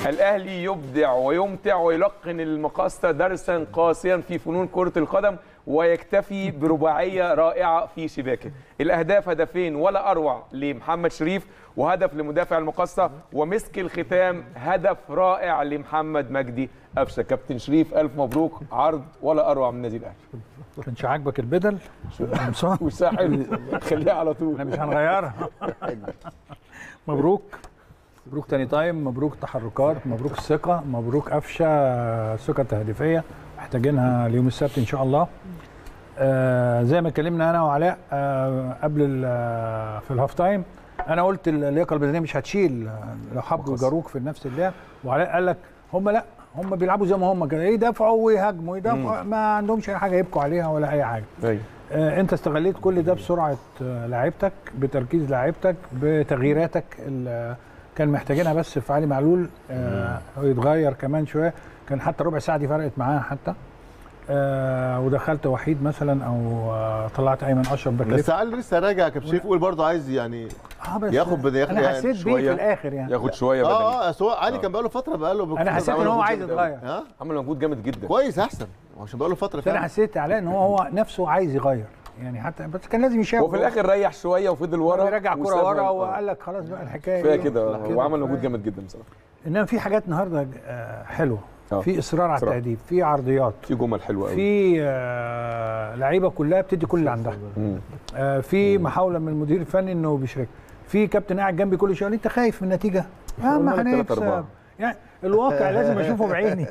الاهلي يبدع ويمتع ويلقن المقاصة درسا قاسيا في فنون كرة القدم ويكتفي برباعية رائعة في شباكه الأهداف هدفين ولا أروع لمحمد شريف وهدف لمدافع المقاصة ومسك الختام هدف رائع لمحمد مجدي قفشة كابتن شريف ألف مبروك عرض ولا أروع من النادي الأهلي كانش عاجبك البدل قمصان وساحل خليها على طول احنا مش هنغيرها مبروك مبروك تاني تايم مبروك تحركات مبروك الثقه مبروك قفشه ثقه تهديفيه محتاجينها اليوم السبت ان شاء الله آه زي ما اتكلمنا انا وعلاء آه قبل ال- في الهاف تايم انا قلت اللياقه البدنيه مش هتشيل لو حبوا يجاروك في نفس اللعب وعلاء قال لك هم لا هم بيلعبوا زي ما هم كده يدافعوا ويهاجموا يدافعوا ما عندهمش اي حاجه يبكوا عليها ولا اي حاجه أيوة. آه، انت استغليت كل ده بسرعه آه، لعيبتك بتركيز لعيبتك بتغييراتك ال- كان محتاجينها بس في علي معلول آه، يتغير كمان شويه كان حتى ربع ساعه دي فرقت معاه حتى آه، ودخلت وحيد مثلا او آه، طلعت ايمن اشرف باك بس ليفت علي لسه راجع كابتن شريف يقول برضه عايز يعني آه، بس ياخد بدا- ياخد انا يعني حسيت بيه شوية. في الاخر يعني ياخد شوية بدني اه اه أصل هو علي كان بقاله فتره بقاله انا حسيت ان هو عايز يتغير ها عمل مجهود جامد جدا كويس احسن عشان بقاله فتره بس انا فعلا حسيت عليه ان هو هو نفسه عايز يغير يعني حتى بس كان لازم يشاور وفي الآخر ريح شوية وفضل ورا رجع كرة وسابها- ورا آه. وقال لك خلاص بقى الحكايه كفايه إيه؟ كده لا، وعمل مجهود كفاية. جامد جدا بصراحه انما في حاجات النهارده آه، حلوه آه. في اصرار على إصرار. التهديف في عرضيات في جمل حلوه قوي في آه، لعيبه كلها بتدي كل اللي عندها آه، في محاوله من المدير الفني انه بيشارك في كابتن قاعد جنبي كل شويه انت خايف من النتيجه يا عم قلنا لك تلاتة هنكسب أربعة. يعني الواقع لازم اشوفه بعيني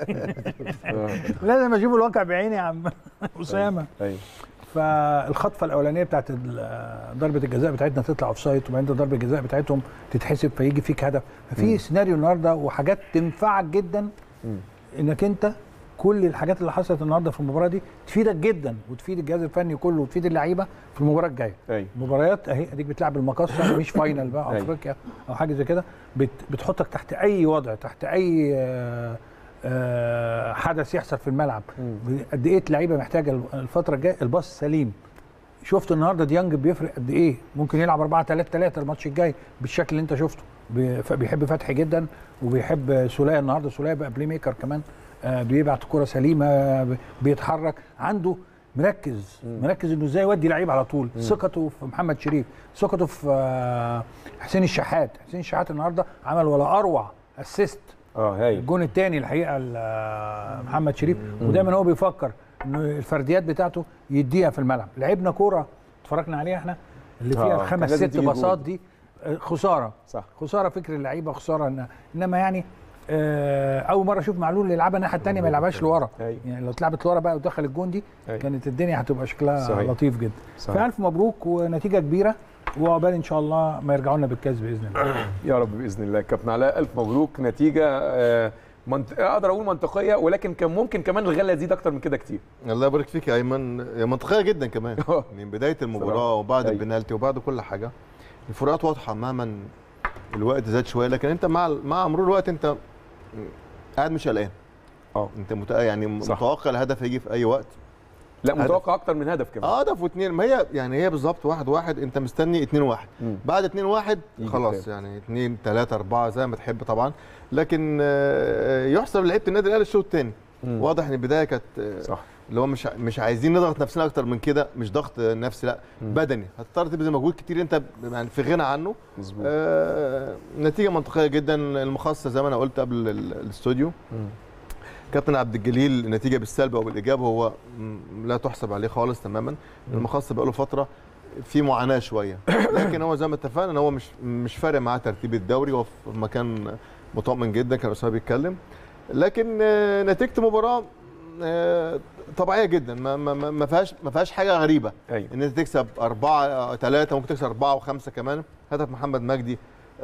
لازم اشوف الواقع بعيني يا عم اسامه ايوه فالخطفه الاولانيه بتاعت ال- ضربه الجزاء بتاعتنا تطلع اوف سايد وبعدين ضربه الجزاء بتاعتهم تتحسب فيجي فيك هدف ففي سيناريو النهارده وحاجات تنفعك جدا انك انت كل الحاجات اللي حصلت النهارده في المباراه دي تفيدك جدا وتفيد الجهاز الفني كله وتفيد اللعيبه في المباراه الجايه ايوه مباريات اهي اديك بتلعب المقصه مش فاينل بقى أيوة. افريقيا او حاجه زي كده بت بتحطك تحت اي وضع تحت اي آه، آه، حدث يحصل في الملعب قد ايه اللعيبه محتاجه الفتره الجايه الباص سليم شفت النهارده ديانج بيفرق قد ايه ممكن يلعب 4 3 3 الماتش الجاي بالشكل اللي انت شفته بي- ف- بيحب فتحي جدا وبيحب سوليه النهارده سوليه بقى بلاي ميكر كمان آه، بيبعت كره سليمه ب- بيتحرك عنده مركز مركز انه ازاي يودي لعيب على طول ثقته في محمد شريف ثقته في آه، حسين الشحات حسين الشحات النهارده عمل ولا اروع اسيست اه هايل الجون الثاني الحقيقه ل- محمد شريف ودايما هو بيفكر انه الفرديات بتاعته يديها في الملعب لعبنا كوره اتفرجنا عليها احنا اللي آه، فيها كان الخمس لازم ست تيجي باصات جول. دي آه، خساره صح خساره فكر اللعيبه خساره إن انما يعني آه، اول مره اشوف معلول يلعبها الناحيه الثانيه ما يلعبهاش لورا أيوة. يعني لو اتلعبت لورا بقى ودخل الجون دي أيوة. كانت الدنيا هتبقى شكلها صحيح. لطيف جدا صحيح. فالف مبروك ونتيجه كبيره وعقبال ان شاء الله ما يرجعوا لنا بالكاس باذن الله يا رب باذن الله كابتن علاء الف مبروك نتيجه آه، منط... اقدر اقول منطقيه ولكن كان ممكن كمان الغله يزيد اكتر من كده كتير الله يبارك فيك يا ايمن هي منطقيه جدا كمان من بدايه المباراه صراحة. وبعد أيوة. البنالتي وبعد كل حاجه الفروقات واضحه مهما الوقت زاد شويه لكن انت مع مع مرور الوقت انت قاعد مش قلقان اه انت مت... يعني صح. متوقع الهدف هيجي في اي وقت لا هدف. متوقع اكتر من هدف كمان اه هدف واثنين ما هي يعني هي بالظبط واحد واحد انت مستني اتنين واحد مم. بعد اتنين واحد يجي خلاص التالت. يعني اتنين تلاته اربعه زي ما تحب طبعا لكن آه، يحسب لعيبه النادي الاهلي الشوط الثاني مم. واضح ان البدايه كانت آه، صح اللي هو مش مش عايزين نضغط نفسنا اكتر من كده مش ضغط نفسي لا بدني هتضطر تبذل مجهود كتير انت يعني في غنى عنه مظبوط آه نتيجه منطقيه جدا المخصص زي ما انا قلت قبل ال- الاستوديو مم. كابتن عبد الجليل نتيجه بالسلب او بالايجاب هو م- لا تحسب عليه خالص تماما المخصص بقاله فتره في معاناه شويه لكن هو زي ما اتفقنا ان هو مش مش فارق معاه ترتيب الدوري هو في مكان مطمئن جدا كان اسامه بيتكلم لكن آه، نتيجه مباراه آه، طبيعيه جدا ما ما ما- ما فيهاش ما فيهاش حاجه غريبه ايوه ان انت تكسب أربعة ثلاثة ممكن تكسب أربعة وخمسة كمان هدف محمد مجدي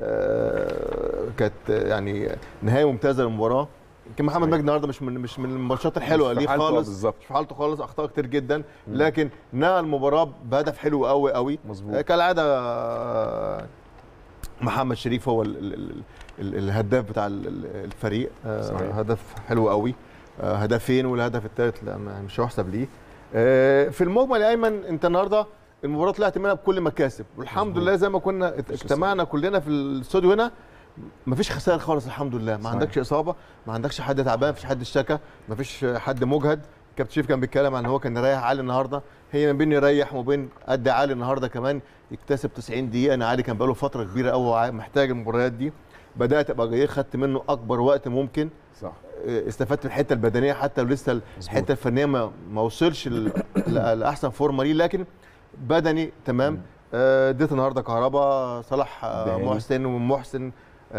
آه، كانت يعني نهاية ممتازة للمباراة يمكن محمد صحيح. مجدي النهارده مش من مش من الماتشات الحلوه مش في ليه حالته خالص بالظبط. مش في حالته خالص اخطاء كتير جدا لكن نهى المباراه بهدف حلو قوي قوي مظبوط. آه، كالعاده آه، محمد شريف هو ال ال ال ال الهداف بتاع ال- ال- الفريق آه، صحيح. هدف حلو قوي آه، هدفين والهدف الثالث لا ما- مش هيحسب ليه آه، في المجمل يا ايمن انت النهارده المباراه طلعت منها بكل مكاسب والحمد مظبوط. لله زي ما كنا ات- مفيش اجتمعنا كلنا في الاستوديو هنا مفيش خسائر خالص الحمد لله ما صحيح. عندكش اصابه ما عندكش حد تعبان مفيش حد اشتكى مفيش حد مجهد كابتن شريف كان بيتكلم عن هو كان يريح علي النهارده هي ما بين يريح وما بين قد علي النهارده كمان يكتسب 90 دقيقه انا علي كان بقاله فتره كبيره قوي محتاج المباريات دي بدات ابقى جاي خدت منه اكبر وقت ممكن صح استفدت من الحته البدنيه حتى لو لسه الحته الفنيه ما, ما وصلش ل- ل- لاحسن فورمه ليه لكن بدني تمام آه، اديت النهارده كهربا صلاح آه، بهاني. محسن ومحسن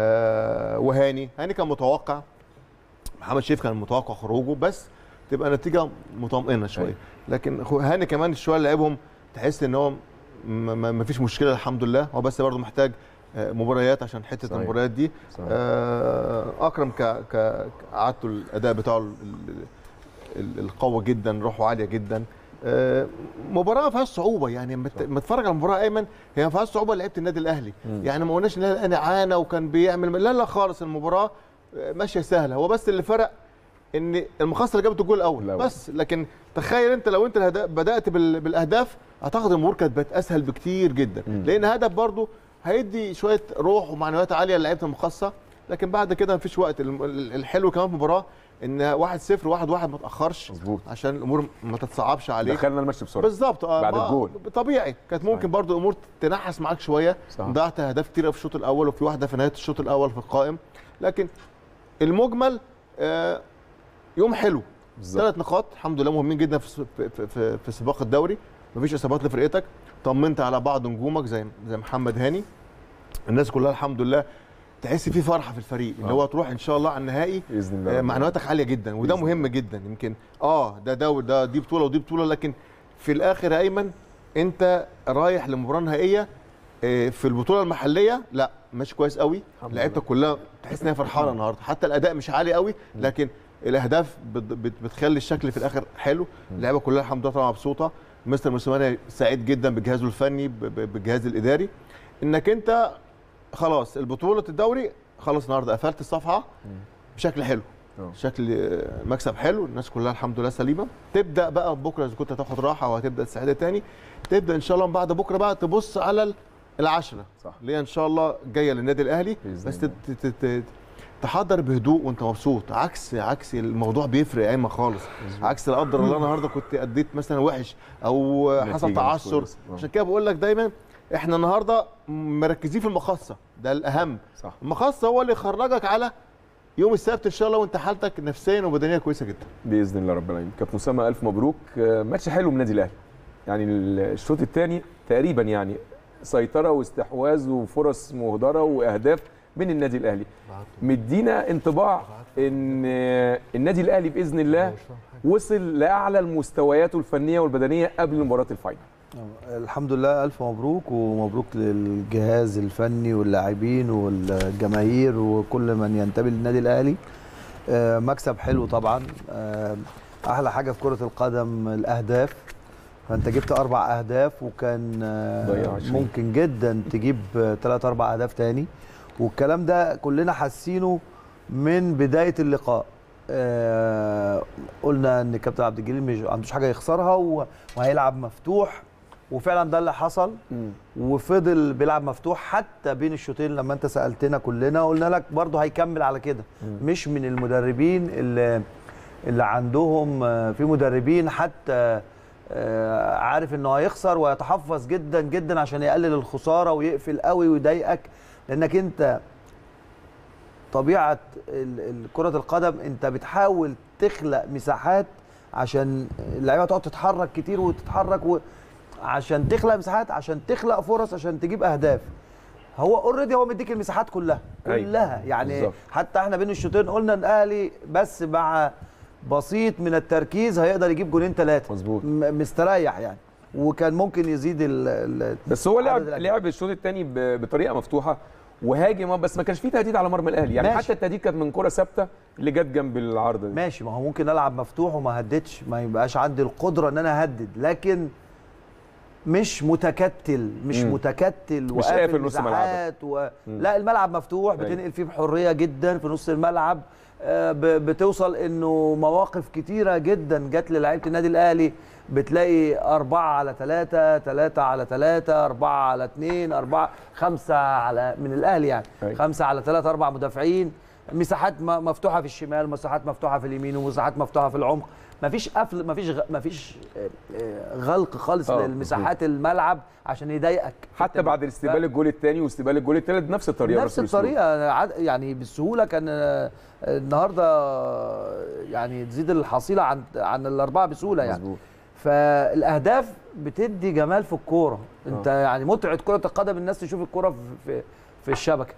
آه، وهاني هاني كان متوقع محمد شريف كان متوقع خروجه بس تبقى نتيجه مطمئنه شويه أيوة. لكن خو- هاني كمان شويه اللي لعبهم تحس ان هو م- م- ما فيش مشكله الحمد لله هو بس برضه محتاج آه، مباريات عشان حته صحيح. المباريات دي صحيح. آه، اكرم ك ك قعدته الاداء بتاعه ال- ال- ال- القوي جدا روحه عاليه جدا آه، مباراه ما فيهاش صعوبه يعني لما ت- لما تتفرج على المباراه ايمن هي ما فيهاش صعوبه لعيبه النادي الاهلي مم. يعني ما قلناش ان الاهلي عانى وكان بيعمل لا لا خالص المباراه آه، ماشيه سهله هو بس اللي فرق ان المخصص اللي جابت الجول الاول الأول. بس لكن تخيل انت لو انت الهدا- بدات بال- بالاهداف اعتقد الامور كانت بقت اسهل بكتير جدا مم. لان هدف برضو هيدي شويه روح ومعنويات عاليه للعيبه المخصصه لكن بعد كده مفيش وقت الم- ال- الحلو كمان في المباراه ان 1-0 1-1 ما تاخرش مظبوط عشان الامور ما تتصعبش عليك دخلنا الماتش بسرعه بالظبط اه بعد ما- الجول. طبيعي كانت ممكن صحيح. برضو الامور تنحس معاك شويه صح. ضيعت اهداف كتيره في الشوط الاول وفي واحده في نهايه الشوط الاول في القائم لكن المجمل آه يوم حلو بالظبط ثلاث نقاط الحمد لله مهمين جدا في في في, في, في سباق الدوري مفيش اصابات لفرقتك طمنت على بعض نجومك زي زي محمد هاني الناس كلها الحمد لله تحس في فرحه في الفريق ان آه. هو تروح ان شاء الله على النهائي باذن الله آه، رب معنوياتك عاليه جدا وده بإذن مهم جدا يمكن اه ده ده ده دي بطوله ودي بطوله لكن في الاخر يا ايمن انت رايح لمباراه نهائيه آه، في البطوله المحليه لا ماشي كويس قوي الحمد لعيبتك كلها تحس ان هي فرحانه النهارده حتى الاداء مش عالي قوي لكن الاهداف بت- بت- بتخلي الشكل في الاخر حلو اللعيبه كلها الحمد لله طبعا مبسوطه مستر موسيماني سعيد جدا بجهازه الفني ب- ب- بالجهاز الاداري انك انت خلاص البطوله الدوري خلاص النهارده قفلت الصفحه بشكل حلو آه. شكل آه، مكسب حلو الناس كلها الحمد لله سليمه تبدا بقى بكره اذا كنت هتاخد راحه وهتبدا السعاده تاني تبدا ان شاء الله من بعد بكره بقى تبص على ال- العشره صح اللي هي ان شاء الله جايه للنادي الاهلي بإذن بس الله. تت- تت- تت- تحضر بهدوء وانت مبسوط عكس عكس الموضوع بيفرق يا ايمن خالص عكس لا قدر الله النهارده كنت اديت مثلا وحش او نتيجة حصل مش تعثر كويسة. آه. عشان كده بقول لك دايما احنا النهارده مركزين في المخصه ده الاهم صح المخصه هو اللي يخرجك على يوم السبت ان شاء الله وانت حالتك نفسيا وبدنيا كويسه جدا باذن الله رب العالمين كابتن اسامه الف مبروك آه، ماتش حلو من النادي الاهلي يعني الشوط الثاني تقريبا يعني سيطره واستحواذ وفرص مهدره واهداف من النادي الاهلي مدينا انطباع ان آه، النادي الاهلي باذن الله وصل لاعلى المستويات الفنيه والبدنيه قبل مباراه الفاينل الحمد لله ألف مبروك ومبروك للجهاز الفني واللاعبين والجماهير وكل من ينتمي للنادي الأهلي آه، مكسب حلو طبعا آه، أحلى حاجة في كرة القدم الأهداف فأنت جبت أربع أهداف وكان آه، ضيع عشرين. ممكن جدا تجيب آه، ثلاث أربع أهداف تاني والكلام ده كلنا حاسينه من بداية اللقاء آه، قلنا ان كابتن عبد الجليل مش عندوش حاجه يخسرها و- وهيلعب مفتوح وفعلا ده اللي حصل وفضل بيلعب مفتوح حتى بين الشوطين لما انت سالتنا كلنا قلنا لك برضه هيكمل على كده مش من المدربين اللي اللي عندهم آه، في مدربين حتى آه، عارف انه هيخسر ويتحفظ جدا جدا عشان يقلل الخساره ويقفل قوي ويضايقك لانك انت طبيعه ال- ال- كره القدم انت بتحاول تخلق مساحات عشان اللعيبه تقعد تتحرك كتير وتتحرك و... عشان تخلق مساحات عشان تخلق فرص عشان تجيب اهداف هو اوريدي هو مديك المساحات كلها أيوة. كلها يعني بالظبط. حتى احنا بين الشوطين قلنا ان الاهلي بس مع بسيط من التركيز هيقدر يجيب جولين ثلاثه مظبوط. مستريح يعني وكان ممكن يزيد ال ال بس هو لعب عدد الأهداف. لعب الشوط الثاني بطريقه مفتوحه وهاجم آه، بس ما كانش فيه تهديد على مرمى الاهلي يعني ماشي. حتى التهديد كانت من كره ثابته اللي جت جنب العارضه دي ماشي ما هو ممكن العب مفتوح وما هددش ما يبقاش عندي القدره ان انا اهدد لكن مش متكتل مش مم. متكتل مش وقافل قافل نص ملعبك. مساحات و... لا الملعب مفتوح أيوة. بتنقل فيه بحريه جدا في نص الملعب آه، ب- بتوصل انه مواقف كتيره جدا جت للعيبه النادي الاهلي بتلاقي أربعة على ثلاثة ثلاثة على ثلاثة أربعة على اثنين أربعة خمسة على من الأهلي يعني أيوة. خمسة على ثلاثة أربع مدافعين مساحات م- مفتوحة في الشمال مساحات مفتوحة في اليمين ومساحات مفتوحة في العمق مفيش قفل مفيش غ... مفيش آه، آه، غلق خالص آه، للمساحات الملعب عشان يضايقك حتى بعد استقبال الجول الثاني واستقبال الجول الثالث نفس الطريقه نفس ونفس الأسلوب. الطريقه عد- يعني بالسهوله كان آه، النهارده آه، يعني تزيد الحصيله عن عن الاربعه بسهوله يعني مظبوط فالاهداف بتدي جمال في الكوره انت يعني متعه كره القدم الناس تشوف الكوره في في, في الشبكه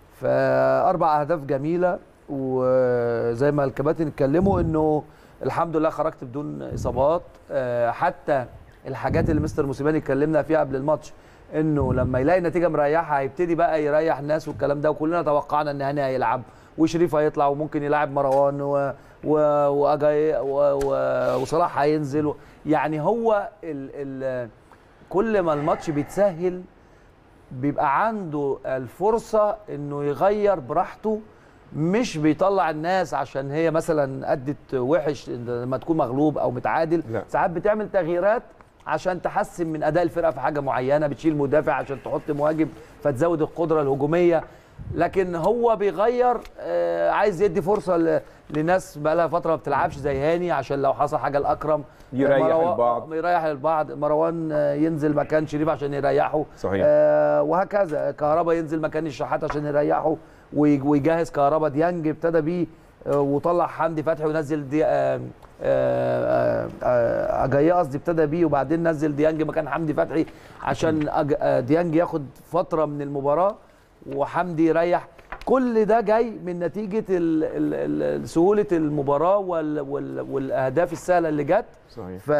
فاربع اهداف جميله وزي ما الكباتن اتكلموا انه الحمد لله خرجت بدون اصابات آه، حتى الحاجات اللي مستر موسيماني اتكلمنا فيها قبل الماتش انه لما يلاقي النتيجه مريحه هيبتدي بقى يريح الناس والكلام ده وكلنا توقعنا ان هاني هيلعب وشريف هيطلع وممكن يلاعب مروان و و وأجاي و و وصلاح هينزل و يعني هو ال ال كل ما الماتش بيتسهل بيبقى عنده الفرصه انه يغير براحته مش بيطلع الناس عشان هي مثلا ادت وحش لما تكون مغلوب او متعادل لا. ساعات بتعمل تغييرات عشان تحسن من اداء الفرقه في حاجه معينه بتشيل مدافع عشان تحط مهاجم فتزود القدره الهجوميه لكن هو بيغير آه، عايز يدي فرصه ل- لناس بقى لها فتره ما بتلعبش زي هاني عشان لو حصل حاجه لاكرم يريح مروان- البعض. يريح البعض مروان آه، ينزل مكان شريف عشان يريحه صحيح. آه وهكذا كهربا ينزل مكان الشحات عشان يريحه وي- ويجهز كهربا ديانج ابتدى بيه آه، وطلع حمدي فتحي ونزل دي آه، آه، آه، اجاييه قصدي ابتدى بيه وبعدين نزل ديانج مكان حمدي فتحي عشان أج- آه، ديانج ياخد فتره من المباراه وحمدي يريح كل ده جاي من نتيجه ال- ال- ال- سهوله المباراه وال- وال- والاهداف السهله اللي جت صحيح ف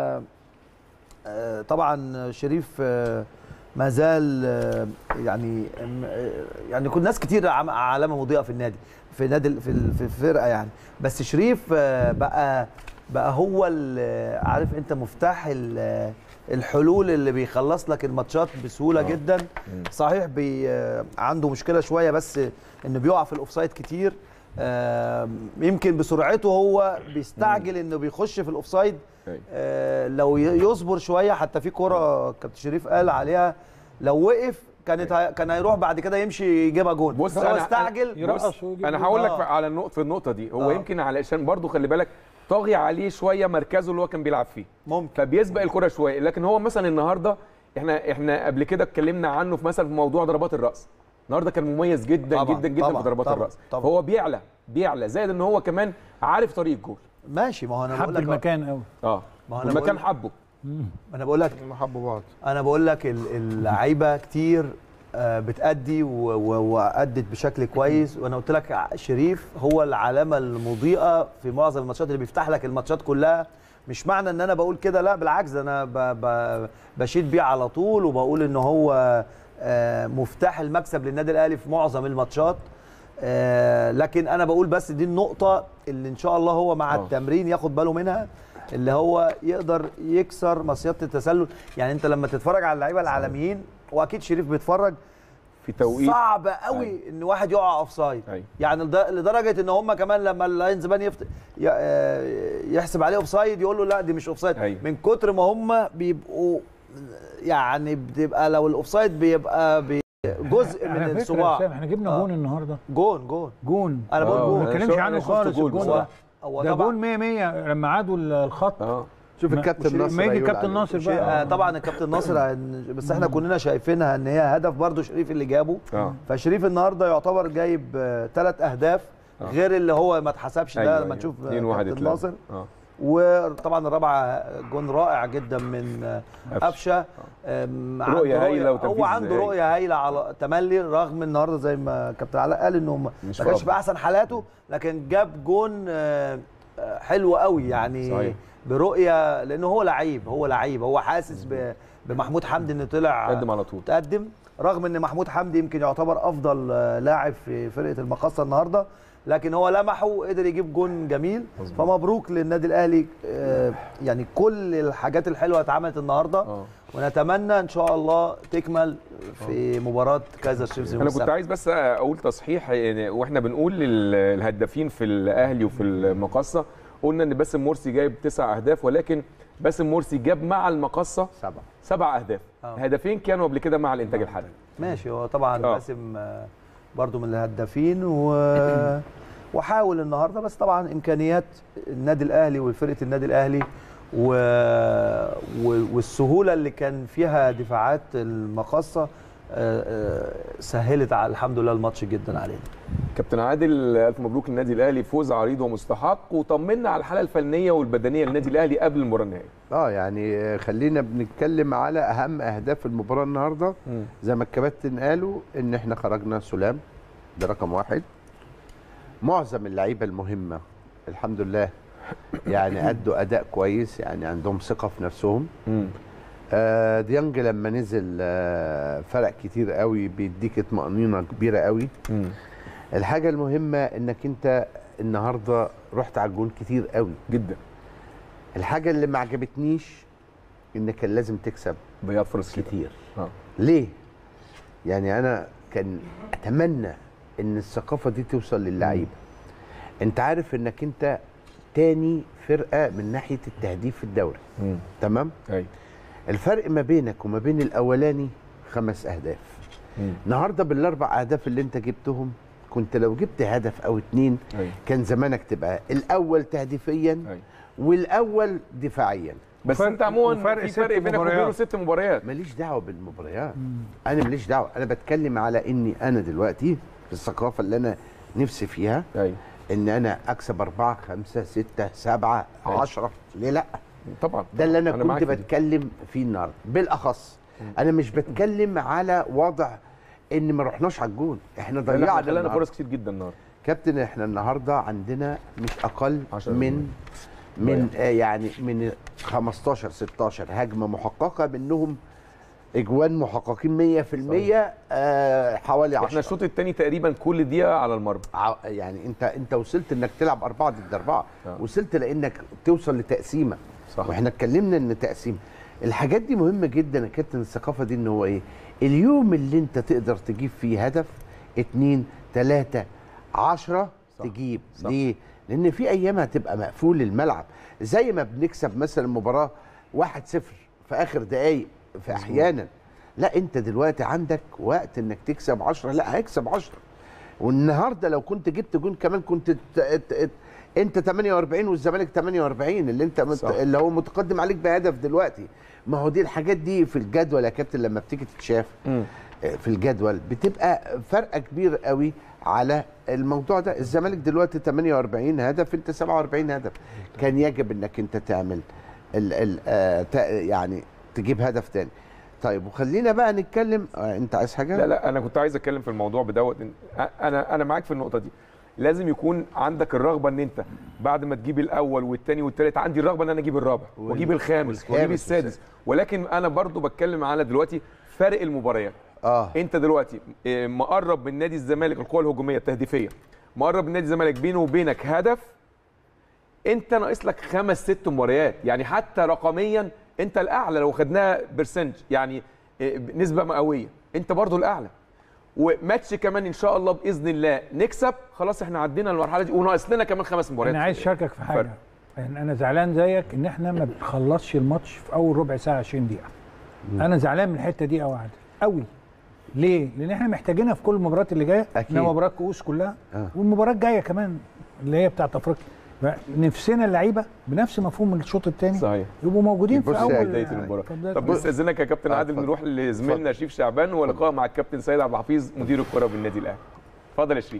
آه، طبعا شريف آه، ما زال آه، يعني آم، آه، يعني كل ناس كتير عم- علامه مضيئه في النادي في نادي ال- في ال- في الفرقه يعني بس شريف آه، بقى بقى هو ال- عارف انت مفتاح ال- الحلول اللي بيخلص لك الماتشات بسهوله آه. جدا صحيح بي آه، عنده مشكله شويه بس انه بيقع في الاوفسايد كتير آه، يمكن بسرعته هو بيستعجل انه بيخش في الاوفسايد أيوة. آه، لو ي- يصبر شويه حتى في كوره كابتن شريف قال عليها لو وقف كانت هي- كان هيروح بعد كده يمشي يجيبها جون بص هو أنا- استعجل يرقص بص ويجيب انا جول. هقول لك آه. على النقطه في النقطه دي هو آه. يمكن علشان برضو خلي بالك طاغي عليه شويه مركزه اللي هو كان بيلعب فيه ممكن فبيسبق الكره شويه لكن هو مثلا النهارده احنا احنا قبل كده اتكلمنا عنه في مثلا في موضوع ضربات الراس النهارده كان مميز جدا طبعاً، جدا جدا طبعاً، في ضربات طبعاً، الراس طبعاً. فهو بيعلى بيعلى زائد ان هو كمان عارف طريق الجول ماشي ما هو انا حب بقول لك المكان قوي اه ما هو أنا المكان بقول- حبه انا بقول لك هم حبوا بعض انا بقول لك ال- اللعيبه كتير آه، بتأدي و- و- وأدت بشكل كويس وانا قلت لك ع- شريف هو العلامه المضيئه في معظم الماتشات اللي بيفتح لك الماتشات كلها مش معنى ان انا بقول كده لا بالعكس ده انا ب ب بشيد بيه على طول وبقول ان هو آه، مفتاح المكسب للنادي الاهلي في معظم الماتشات آه، لكن انا بقول بس دي النقطه اللي ان شاء الله هو مع آه. التمرين ياخد باله منها اللي هو يقدر يكسر مصيده التسلل يعني انت لما تتفرج على اللعيبه العالميين واكيد شريف بيتفرج في توقيت صعب قوي ان واحد يقع اوف سايد أيوة. يعني لد- لدرجه ان هم كمان لما اللاين زمان يفت... ي- آه، يحسب عليه اوف سايد يقول له لا دي مش اوف سايد أيوة. من كتر ما هم بيبقوا يعني بتبقى لو الاوف سايد بيبقى بي- جزء على من فكرة يا الصباع أسامة، احنا جبنا آه. جون النهارده جون جون جون انا بقول آه، جون ما أنا اتكلمش شو- أنا عنه شفت خالص جول الجون بصراحة. ده هو ده طبعا جون 100 100 لما عادوا الخط اه شوف ما- الكابتن ناصر ما يجي هيقول الكابتن عليه. ناصر شيء بقى آه، طبعا الكابتن ناصر هن- بس احنا كلنا شايفينها ان هي هدف برضو شريف اللي جابه اه فشريف النهارده يعتبر جايب ثلاث اهداف آه. غير اللي هو ما اتحسبش ده أيوة، لما أيوة. نشوف آه، 2 1 كابتن ناصر اه وطبعا الرابعه جون رائع جدا من آه، قفشة. قفشه آم، عنده رؤية هايلة هو وتنفيذ عنده هايل. رؤيه هايله على تملي رغم النهارده زي ما كابتن علاء قال انه ما مش ما كانش فاضي. في احسن حالاته لكن جاب جون آه، آه، حلو قوي يعني صحيح. برؤيه لانه هو لعيب هو لعيب هو حاسس ب- بمحمود حمدي انه طلع قدم على طول تقدم رغم ان محمود حمدي يمكن يعتبر افضل آه، لاعب في فرقه المقصه النهارده لكن هو لمحه وقدر يجيب جون جميل فمبروك للنادي الاهلي آه، يعني كل الحاجات الحلوه اتعملت النهارده اه ونتمنى ان شاء الله تكمل في مباراه كايزر تشيفز يوم انا كنت السبت. عايز بس اقول تصحيح يعني واحنا بنقول لل- الهدافين في الاهلي وفي المقصه قلنا ان باسم مرسي جايب تسع اهداف ولكن باسم مرسي جاب مع المقصه سبعه سبع اهداف آه. هدفين كانوا قبل كده مع الانتاج الحربي ماشي هو طبعا آه. باسم آه، برضو من الهدافين و وحاول النهارده بس طبعا امكانيات النادي الاهلي وفرقه النادي الاهلي و... و... والسهوله اللي كان فيها دفاعات المقصه آه، آه، سهلت على الحمد لله الماتش جدا علينا كابتن عادل الف مبروك للنادي الاهلي فوز عريض ومستحق وطمنا على الحاله الفنيه والبدنيه للنادي الاهلي قبل المباراه النهائيه اه يعني آه، خلينا بنتكلم على اهم اهداف المباراه النهارده زي ما الكباتن قالوا ان احنا خرجنا سلام ده رقم واحد معظم اللعيبه المهمه الحمد لله يعني ادوا اداء كويس يعني عندهم ثقه في نفسهم مم. آه ديانج لما نزل آه فرق كتير قوي بيديك اطمئنينه كبيره قوي مم. الحاجه المهمه انك انت النهارده رحت على الجون كتير قوي جدا الحاجه اللي ما عجبتنيش ان كان لازم تكسب ضيعت فرص كتير كتير اه ليه يعني انا كان اتمنى ان الثقافه دي توصل للعيبه انت عارف انك انت تاني فرقه من ناحيه التهديف في الدوري مم. تمام ايوه الفرق ما بينك وما بين الاولاني خمس اهداف مم. النهارده بالاربع اهداف اللي انت جبتهم كنت لو جبت هدف او اتنين ايوه كان زمانك تبقى الاول تهديفيا ايوه والاول دفاعيا بس وفرق- انت عموما وفرق في ست فرق بينك وبينه مباريات. ست مباريات ماليش دعوه بالمباريات انا ماليش دعوه انا بتكلم على اني انا دلوقتي في الثقافه اللي انا نفسي فيها ايوه ان انا اكسب أربعة خمسة ستة سبعة أيوة. عشرة ليه لا طبعا ده اللي انا, أنا كنت معاك في دي. بتكلم فيه النهارده بالاخص انا مش بتكلم على وضع ان ما رحناش على الجون احنا لا، لا، ضيعنا خلينا النهاردة. فرص كتير جدا النهارده كابتن احنا النهارده عندنا مش اقل عشرة من من آه يعني من 15 16 هجمه محققه منهم اجوان محققين 100% آه حوالي 10 احنا الشوط الثاني تقريبا كل دقيقه على المرمى ع- يعني انت انت وصلت انك تلعب أربعة ضد أربعة آه. وصلت لانك توصل لتقسيمه صح واحنا اتكلمنا ان تقسيم الحاجات دي مهمه جدا يا كابتن الثقافه دي ان هو ايه اليوم اللي انت تقدر تجيب فيه هدف اتنين تلاته عشرة صح. تجيب صح. ليه لان في ايام هتبقى مقفول الملعب زي ما بنكسب مثلا مباراه 1-0 في اخر دقايق في احيانا لا انت دلوقتي عندك وقت انك تكسب 10 لا هيكسب 10 والنهارده لو كنت جبت جون كمان كنت ت- ت- ت- انت 48 والزمالك 48 اللي انت مت... صح. اللي هو متقدم عليك بهدف دلوقتي ما هو دي الحاجات دي في الجدول يا كابتن لما بتيجي تتشاف مم. آه، في الجدول بتبقى فرق كبير قوي على الموضوع ده الزمالك دلوقتي 48 هدف انت 47 هدف كان يجب انك انت تعمل ال ال آه تا- يعني تجيب هدف تاني طيب وخلينا بقى نتكلم آه انت عايز حاجه لا لا انا كنت عايز اتكلم في الموضوع بدوت إن- انا انا معاك في النقطه دي لازم يكون عندك الرغبه ان انت بعد ما تجيب الاول والثاني والثالث عندي الرغبه ان انا اجيب الرابع وال- واجيب الخامس والخامس واجيب السادس ولكن انا برضو بتكلم على دلوقتي فرق المباريات اه انت دلوقتي آه، مقرب من نادي الزمالك القوه الهجوميه التهديفيه مقرب من نادي الزمالك بينه وبينك هدف انت ناقص لك خمس ست مباريات يعني حتى رقميا انت الاعلى لو خدناها برسنت يعني آه، نسبه مئويه انت برضو الاعلى وماتش كمان ان شاء الله باذن الله نكسب خلاص احنا عدينا المرحله دي وناقص لنا كمان خمس مباريات انا عايز اشاركك في حاجه فرق. يعني انا زعلان زيك ان احنا ما بنخلصش الماتش في اول ربع ساعه 20 دقيقه انا زعلان من الحته دي قوي قوي ليه لان احنا محتاجينها في كل المباريات اللي جايه أكيد. إنها مباريات كؤوس كلها آه. والمباراه الجايه كمان اللي هي بتاعت افريقيا نفسنا اللعيبه بنفس مفهوم الشوط الثاني صحيح يبقوا موجودين بص في يا اول بدايه المباراه في بداية طب نستاذنك يا كابتن آه، عادل اتفضل. نروح لزميلنا شريف شعبان ولقاء مع الكابتن سيد عبد الحفيظ مدير الكره بالنادي الاهلي اتفضل يا شريف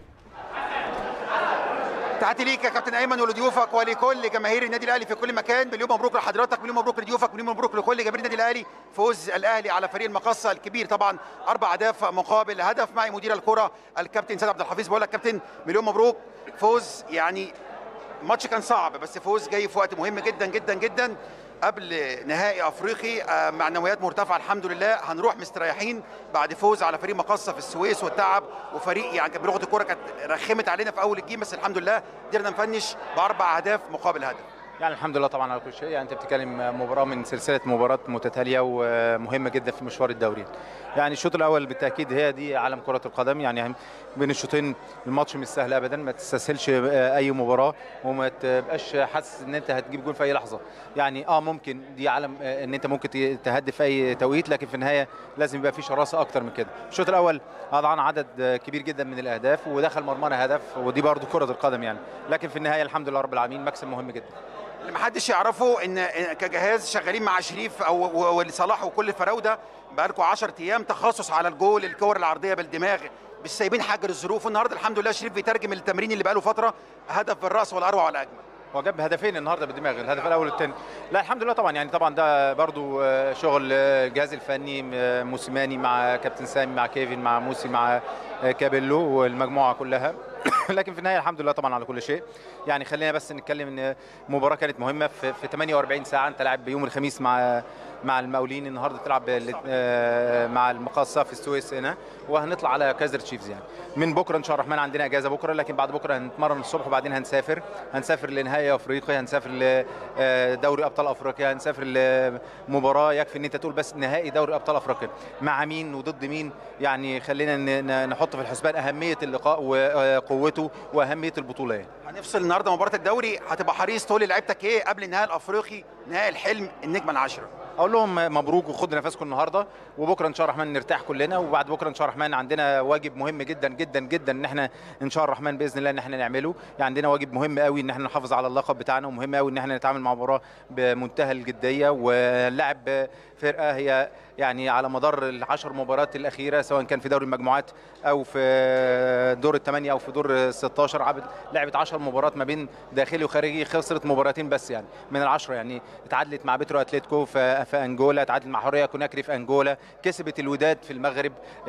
تحياتي ليك يا كابتن ايمن ولضيوفك ولكل جماهير النادي الاهلي في كل مكان مليون مبروك لحضرتك مليون مبروك لضيوفك مليون مبروك لكل جماهير النادي الاهلي فوز الاهلي على فريق المقصه الكبير طبعا اربع اهداف مقابل هدف معي مدير الكره الكابتن سيد عبد الحفيظ بقول لك كابتن مليون مبروك فوز يعني ماتش كان صعب بس فوز جاي في وقت مهم جدا جدا جدا قبل نهائي افريقي آه، معنويات مرتفعه الحمد لله هنروح مستريحين بعد فوز على فريق مقصه في السويس والتعب وفريق يعني كانت بلغه الكوره كانت رخمت علينا في اول الجيم بس الحمد لله قدرنا نفنش باربع اهداف مقابل هدف يعني الحمد لله طبعا على كل شيء يعني انت بتتكلم مباراه من سلسله مباريات متتاليه ومهمه جدا في مشوار الدوري يعني الشوط الاول بالتاكيد هي دي عالم كره القدم يعني بين الشوطين الماتش مش سهل ابدا ما تستسهلش اي مباراه وما تبقاش حاسس ان انت هتجيب جول في اي لحظه يعني اه ممكن دي عالم ان انت ممكن تهدف في اي توقيت لكن في النهايه لازم يبقى في شراسه اكتر من كده الشوط الاول اضعنا عدد كبير جدا من الاهداف ودخل مرمانا هدف ودي برضو كره القدم يعني لكن في النهايه الحمد لله رب العالمين مكسب مهم جدا اللي محدش يعرفه ان إن كجهاز شغالين مع شريف او وصلاح وكل الفراوده بقالكم 10 ايام تخصص على الجول الكور العرضيه بالدماغ مش سايبين حجر الظروف النهارده الحمد لله شريف بيترجم التمرين اللي بقاله فتره هدف بالراس والاروع والاجمل هو جاب هدفين النهارده بالدماغ الهدف الاول والثاني لا الحمد لله طبعا يعني طبعا ده برضو شغل الجهاز الفني موسيماني مع كابتن سامي مع كيفن مع موسي مع كابيلو والمجموعه كلها لكن في النهايه الحمد لله طبعا على كل شيء يعني خلينا بس نتكلم ان المباراه كانت مهمه في, في 48 ساعه انت لاعب بيوم الخميس مع مع المقاولين النهارده تلعب مع المقاصه في السويس هنا وهنطلع على كايزر تشيفز يعني من بكره ان شاء الله الرحمن عندنا اجازه بكره لكن بعد بكره هنتمرن الصبح وبعدين هنسافر هنسافر لنهائي افريقيا هنسافر لدوري ابطال افريقيا هنسافر لمباراه يكفي ان انت تقول بس نهائي دوري ابطال افريقيا مع مين وضد مين يعني خلينا نحط في الحسبان اهميه اللقاء وقوته واهميه البطوله يعني. هنفصل النهارده مباراه الدوري هتبقى حريص تقول لعيبتك ايه قبل النهائي الافريقي نهائي الحلم النجمه العشره اقول لهم مبروك وخدوا نفسكم النهارده وبكره ان شاء الله الرحمن نرتاح كلنا وبعد بكره ان شاء الله الرحمن عندنا واجب مهم جدا جدا جدا ان احنا ان شاء الله الرحمن باذن الله ان احنا نعمله يعني عندنا واجب مهم قوي ان احنا نحافظ على اللقب بتاعنا ومهم قوي ان احنا نتعامل مع مباراه بمنتهى الجديه ونلعب فرقه هي يعني على مدار العشر مباريات الاخيره سواء كان في دوري المجموعات او في دور الثمانيه او في دور ال 16 لعبت 10 مباريات ما بين داخلي وخارجي خسرت مباراتين بس يعني من العشره يعني اتعادلت مع بيترو اتلتيكو في, في انجولا اتعادلت مع حوريه كوناكري في انجولا كسبت الوداد في المغرب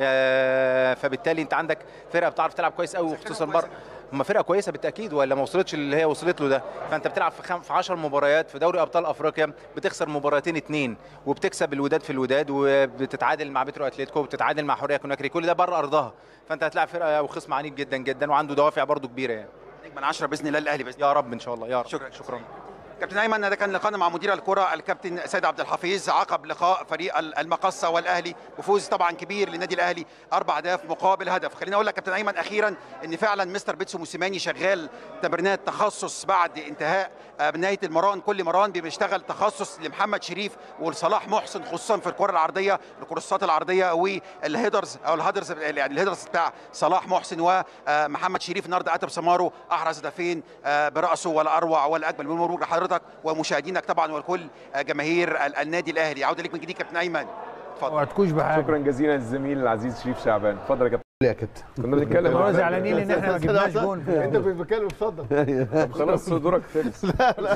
فبالتالي انت عندك فرقه بتعرف تلعب كويس قوي وخصوصا بره هم فرقه كويسه بالتاكيد ولا ما وصلتش اللي هي وصلت له ده فانت بتلعب في خم... في 10 مباريات في دوري ابطال افريقيا بتخسر مباراتين اثنين وبتكسب الوداد في الوداد وبتتعادل مع بيترو اتلتيكو وبتتعادل مع حوريه كوناكري كل ده بره ارضها فانت هتلاعب فرقه وخصم عنيف جدا جدا وعنده دوافع برده كبيره يعني نجم 10 باذن الله الاهلي باذن يا رب ان شاء الله يا رب شكرا شكرا كابتن ايمن ده كان لقاءنا مع مدير الكره الكابتن سيد عبد الحفيظ عقب لقاء فريق المقصه والاهلي وفوز طبعا كبير للنادي الاهلي اربع اهداف مقابل هدف خليني اقول لك كابتن ايمن اخيرا ان فعلا مستر بيتسو موسيماني شغال تمرينات تخصص بعد انتهاء بنهايه المران كل مران بيشتغل تخصص لمحمد شريف ولصلاح محسن خصوصا في الكره العرضيه الكروسات العرضيه والهيدرز او الهيدرز يعني الهيدرز بتاع صلاح محسن ومحمد شريف النهارده اتب سمارو احرز هدفين براسه ولا اروع ولا اجمل مبروك لحضرتك حضرتك ومشاهدينك طبعا وكل جماهير النادي الاهلي عوده لك من جديد كابتن ايمن اتفضل ما تكونش بحاجه شكرا جزيلا للزميل العزيز شريف شعبان اتفضل يا كابتن يا كابتن كنا بنتكلم هو زعلانين ان احنا ما جبناش جون انت بتتكلم اتفضل طب خلاص دورك خلص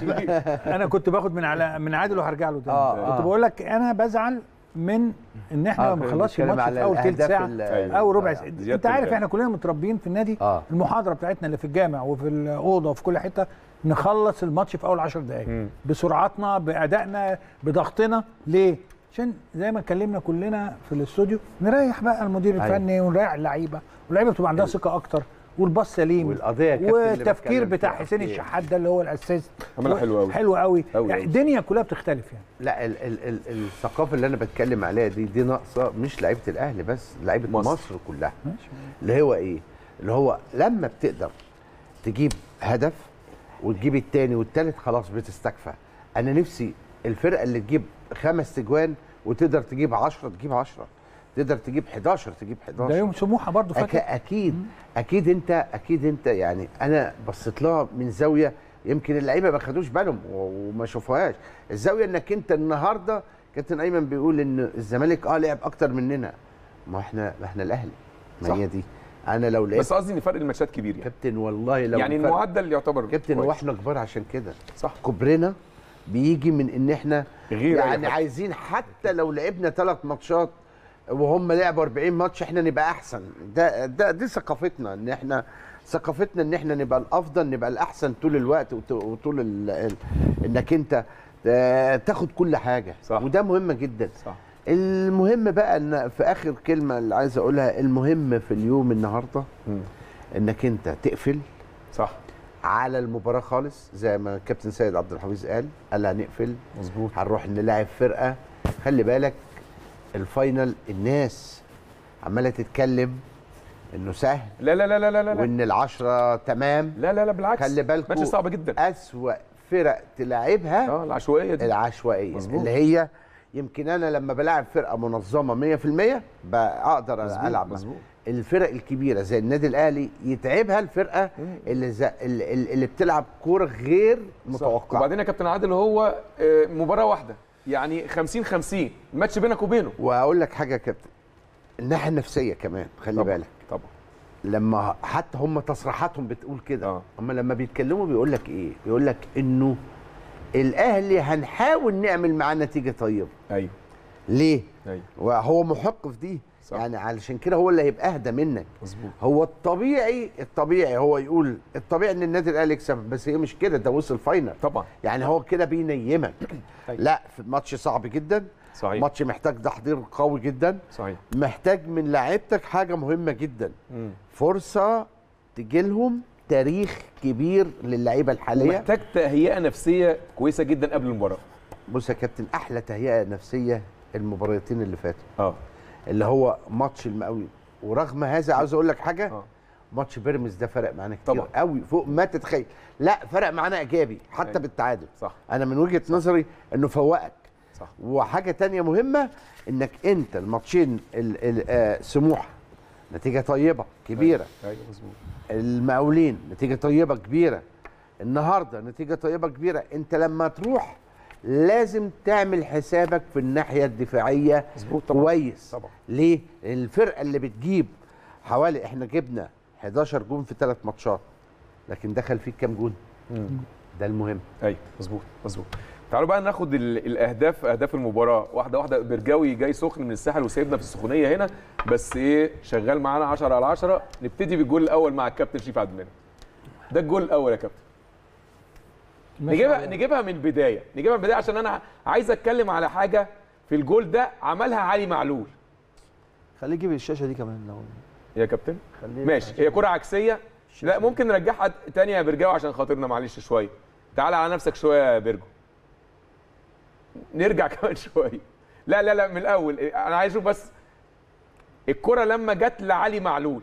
انا كنت باخد من على من عادل وهرجع له تاني كنت بقول لك انا بزعل من ان احنا ما بنخلصش الماتش في اول ثلث ساعه او ربع ساعه انت عارف احنا كلنا متربيين في النادي آه. المحاضره بتاعتنا اللي في الجامع وفي الاوضه وفي كل حته نخلص الماتش في اول 10 دقائق بسرعتنا بادائنا بضغطنا ليه عشان زي ما اتكلمنا كلنا في الاستوديو نريح بقى المدير الفني ونريح اللعيبه واللعيبه بتبقى عندها ثقه اكتر والباص سليم والقضيه يا كابتن اللي والتفكير بتكلم بتاع فيها. حسين أوكي. الشحات ده اللي هو الاساس عملها حلو قوي حلو قوي أوي يعني أوي. الدنيا كلها بتختلف يعني لا ال ال ال الثقافه اللي انا بتكلم عليها دي دي ناقصه مش لعيبه الاهلي بس لعيبه مصر. مصر, مصر كلها اللي هو ايه اللي هو لما بتقدر تجيب هدف وتجيب التاني والتالت خلاص بتستكفى انا نفسي الفرقه اللي تجيب خمس تجوان وتقدر تجيب 10 تجيب 10 تقدر تجيب 11 تجيب 11 ده يوم سموحه برضو أك... فاكر اكيد اكيد انت اكيد انت يعني انا بصيت لها من زاويه يمكن اللعيبه ما خدوش بالهم و- وما شافوهاش الزاويه انك انت النهارده كابتن ايمن بيقول ان الزمالك اه لعب اكتر مننا ما احنا ما احنا الاهلي ما صح. هي دي انا لو لعبت بس قصدي ان فرق الماتشات كبير يعني كابتن والله لو يعني فرق- المعدل يعتبر كابتن كويس. واحنا كبار عشان كده صح كبرنا بيجي من ان احنا غير أي يعني حد. عايزين حتى لو لعبنا ثلاث ماتشات وهم لعبوا 40 ماتش احنا نبقى احسن ده ده دي ثقافتنا ان احنا ثقافتنا ان احنا نبقى الافضل نبقى الاحسن طول الوقت وت- وطول ال ال انك انت آه، تاخد كل حاجه صح. وده مهم جدا صح المهم بقى ان في اخر كلمه اللي عايز اقولها المهم في اليوم النهارده مم. انك انت تقفل صح على المباراه خالص زي ما الكابتن سيد عبد الحفيظ قال قال هنقفل مظبوط هنروح نلاعب فرقه خلي بالك الفاينل الناس عماله تتكلم انه سهل لا لا لا لا لا لا وان العشرة تمام لا لا لا بالعكس خلي بالكوا ماتش صعب جدا اسوأ فرق تلعبها اه العشوائيه دي العشوائيه مظبوط. اللي هي يمكن انا لما بلعب فرقه منظمه 100% بقدر مظبوط، العب معاها. مظبوط. الفرق الكبيره زي النادي الاهلي يتعبها الفرقه اللي زي اللي, اللي بتلعب كوره غير متوقعه وبعدين يا كابتن عادل هو آه، مباراه واحده يعني 50 50 الماتش بينك وبينه واقول لك حاجه يا كابتن الناحيه النفسيه كمان خلي طبعا بالك طبعا لما حتى هم تصريحاتهم بتقول كده آه. هم لما بيتكلموا بيقول لك ايه بيقول لك انه الاهلي هنحاول نعمل معاه نتيجه طيبه ايوه ليه ايوه وهو محق في دي صح. يعني علشان كده هو اللي هيبقى اهدى منك مظبوط هو الطبيعي الطبيعي هو يقول الطبيعي ان النادي الاهلي يكسب بس هي مش كده ده وصل فاينل طبعا يعني هو كده بينيمك أيوة. لا في ماتش صعب جدا صحيح ماتش محتاج تحضير قوي جدا صحيح محتاج من لعيبتك حاجه مهمه جدا مم. فرصه تجي لهم تاريخ كبير للعيبه الحاليه محتاج تهيئه نفسيه كويسه جدا قبل المباراه بص يا كابتن احلى تهيئه نفسيه المباراتين اللي فاتوا اه اللي هو ماتش المقاولين ورغم هذا عاوز اقول لك حاجه اه ماتش بيراميدز ده فرق معانا كتير طبعا. قوي فوق ما تتخيل لا فرق معانا ايجابي حتى أيوة. بالتعادل صح انا من وجهه نظري انه فوقك صح وحاجه تانية مهمه انك انت الماتشين ال- ال- آه، سموحه نتيجه طيبه كبيره ايوه مظبوط المقاولين نتيجه طيبه كبيره النهارده نتيجه طيبه كبيره انت لما تروح لازم تعمل حسابك في الناحيه الدفاعيه مظبوط طبعا كويس طبعا ليه الفرقه اللي بتجيب حوالي احنا جبنا 11 جون في ثلاث ماتشات لكن دخل فيك كام جون مم. ده المهم ايوه مظبوط مظبوط تعالوا بقى ناخد ال- الاهداف اهداف المباراه واحده واحده برجاوي جاي سخن من الساحل وسايبنا في السخونيه هنا بس ايه شغال معانا 10 على 10 نبتدي بالجول الاول مع الكابتن شريف عبد المنعم ده الجول الاول يا كابتن نجيبها نجيبها من البدايه نجيبها من البدايه عشان انا عايز اتكلم على حاجه في الجول ده عملها علي معلول خليه يجيب الشاشه دي كمان لو يا كابتن خليه ماشي هي كره عكسيه لا ممكن نرجعها تانية يا برجاو عشان خاطرنا معلش شويه تعال على نفسك شويه يا بيرجو نرجع كمان شويه لا لا لا من الاول انا عايز اشوف بس الكره لما جت لعلي معلول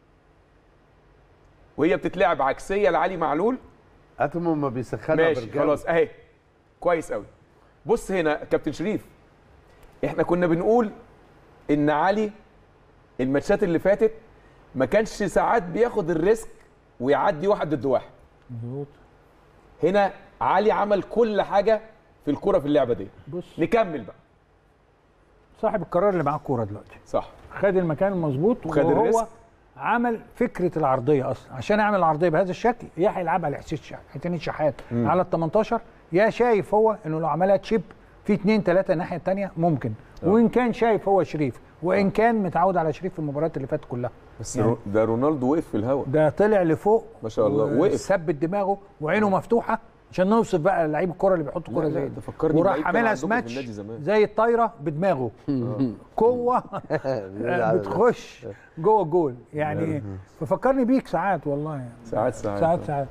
وهي بتتلعب عكسيه لعلي معلول اتم ما بيسخنها ماشي برجالة. خلاص اهي كويس قوي بص هنا كابتن شريف احنا كنا بنقول ان علي الماتشات اللي فاتت ما كانش ساعات بياخد الريسك ويعدي واحد ضد واحد مظبوط هنا علي عمل كل حاجه في الكره في اللعبه دي بص نكمل بقى صاحب القرار اللي معاه الكوره دلوقتي صح خد المكان المظبوط وخد وهو الريسك. عمل فكره العرضيه اصلا عشان اعمل العرضيه بهذا الشكل يا هيلعبها لحسين شحات حسين الشحات على ال 18 يا شايف هو انه لو عملها تشيب في اثنين ثلاثه الناحيه الثانيه ممكن وان كان شايف هو شريف وان كان متعود على شريف في المباريات اللي فاتت كلها بس يعني- رو- ده رونالدو وقف في الهواء ده طلع لفوق ما شاء الله، وقف. ثبت دماغه وعينه مفتوحه عشان نوصف بقى لعيب الكره اللي بيحط كره لا، زي لا، دي. ده فكرني وراح بلعيب كان عاملها عندكم في سماتش النادي زمان. زي الطايره بدماغه قوه آه، بتخش جوه الجول يعني ففكرني بيك ساعات والله يعني. ساعات ساعات ساعات ساعات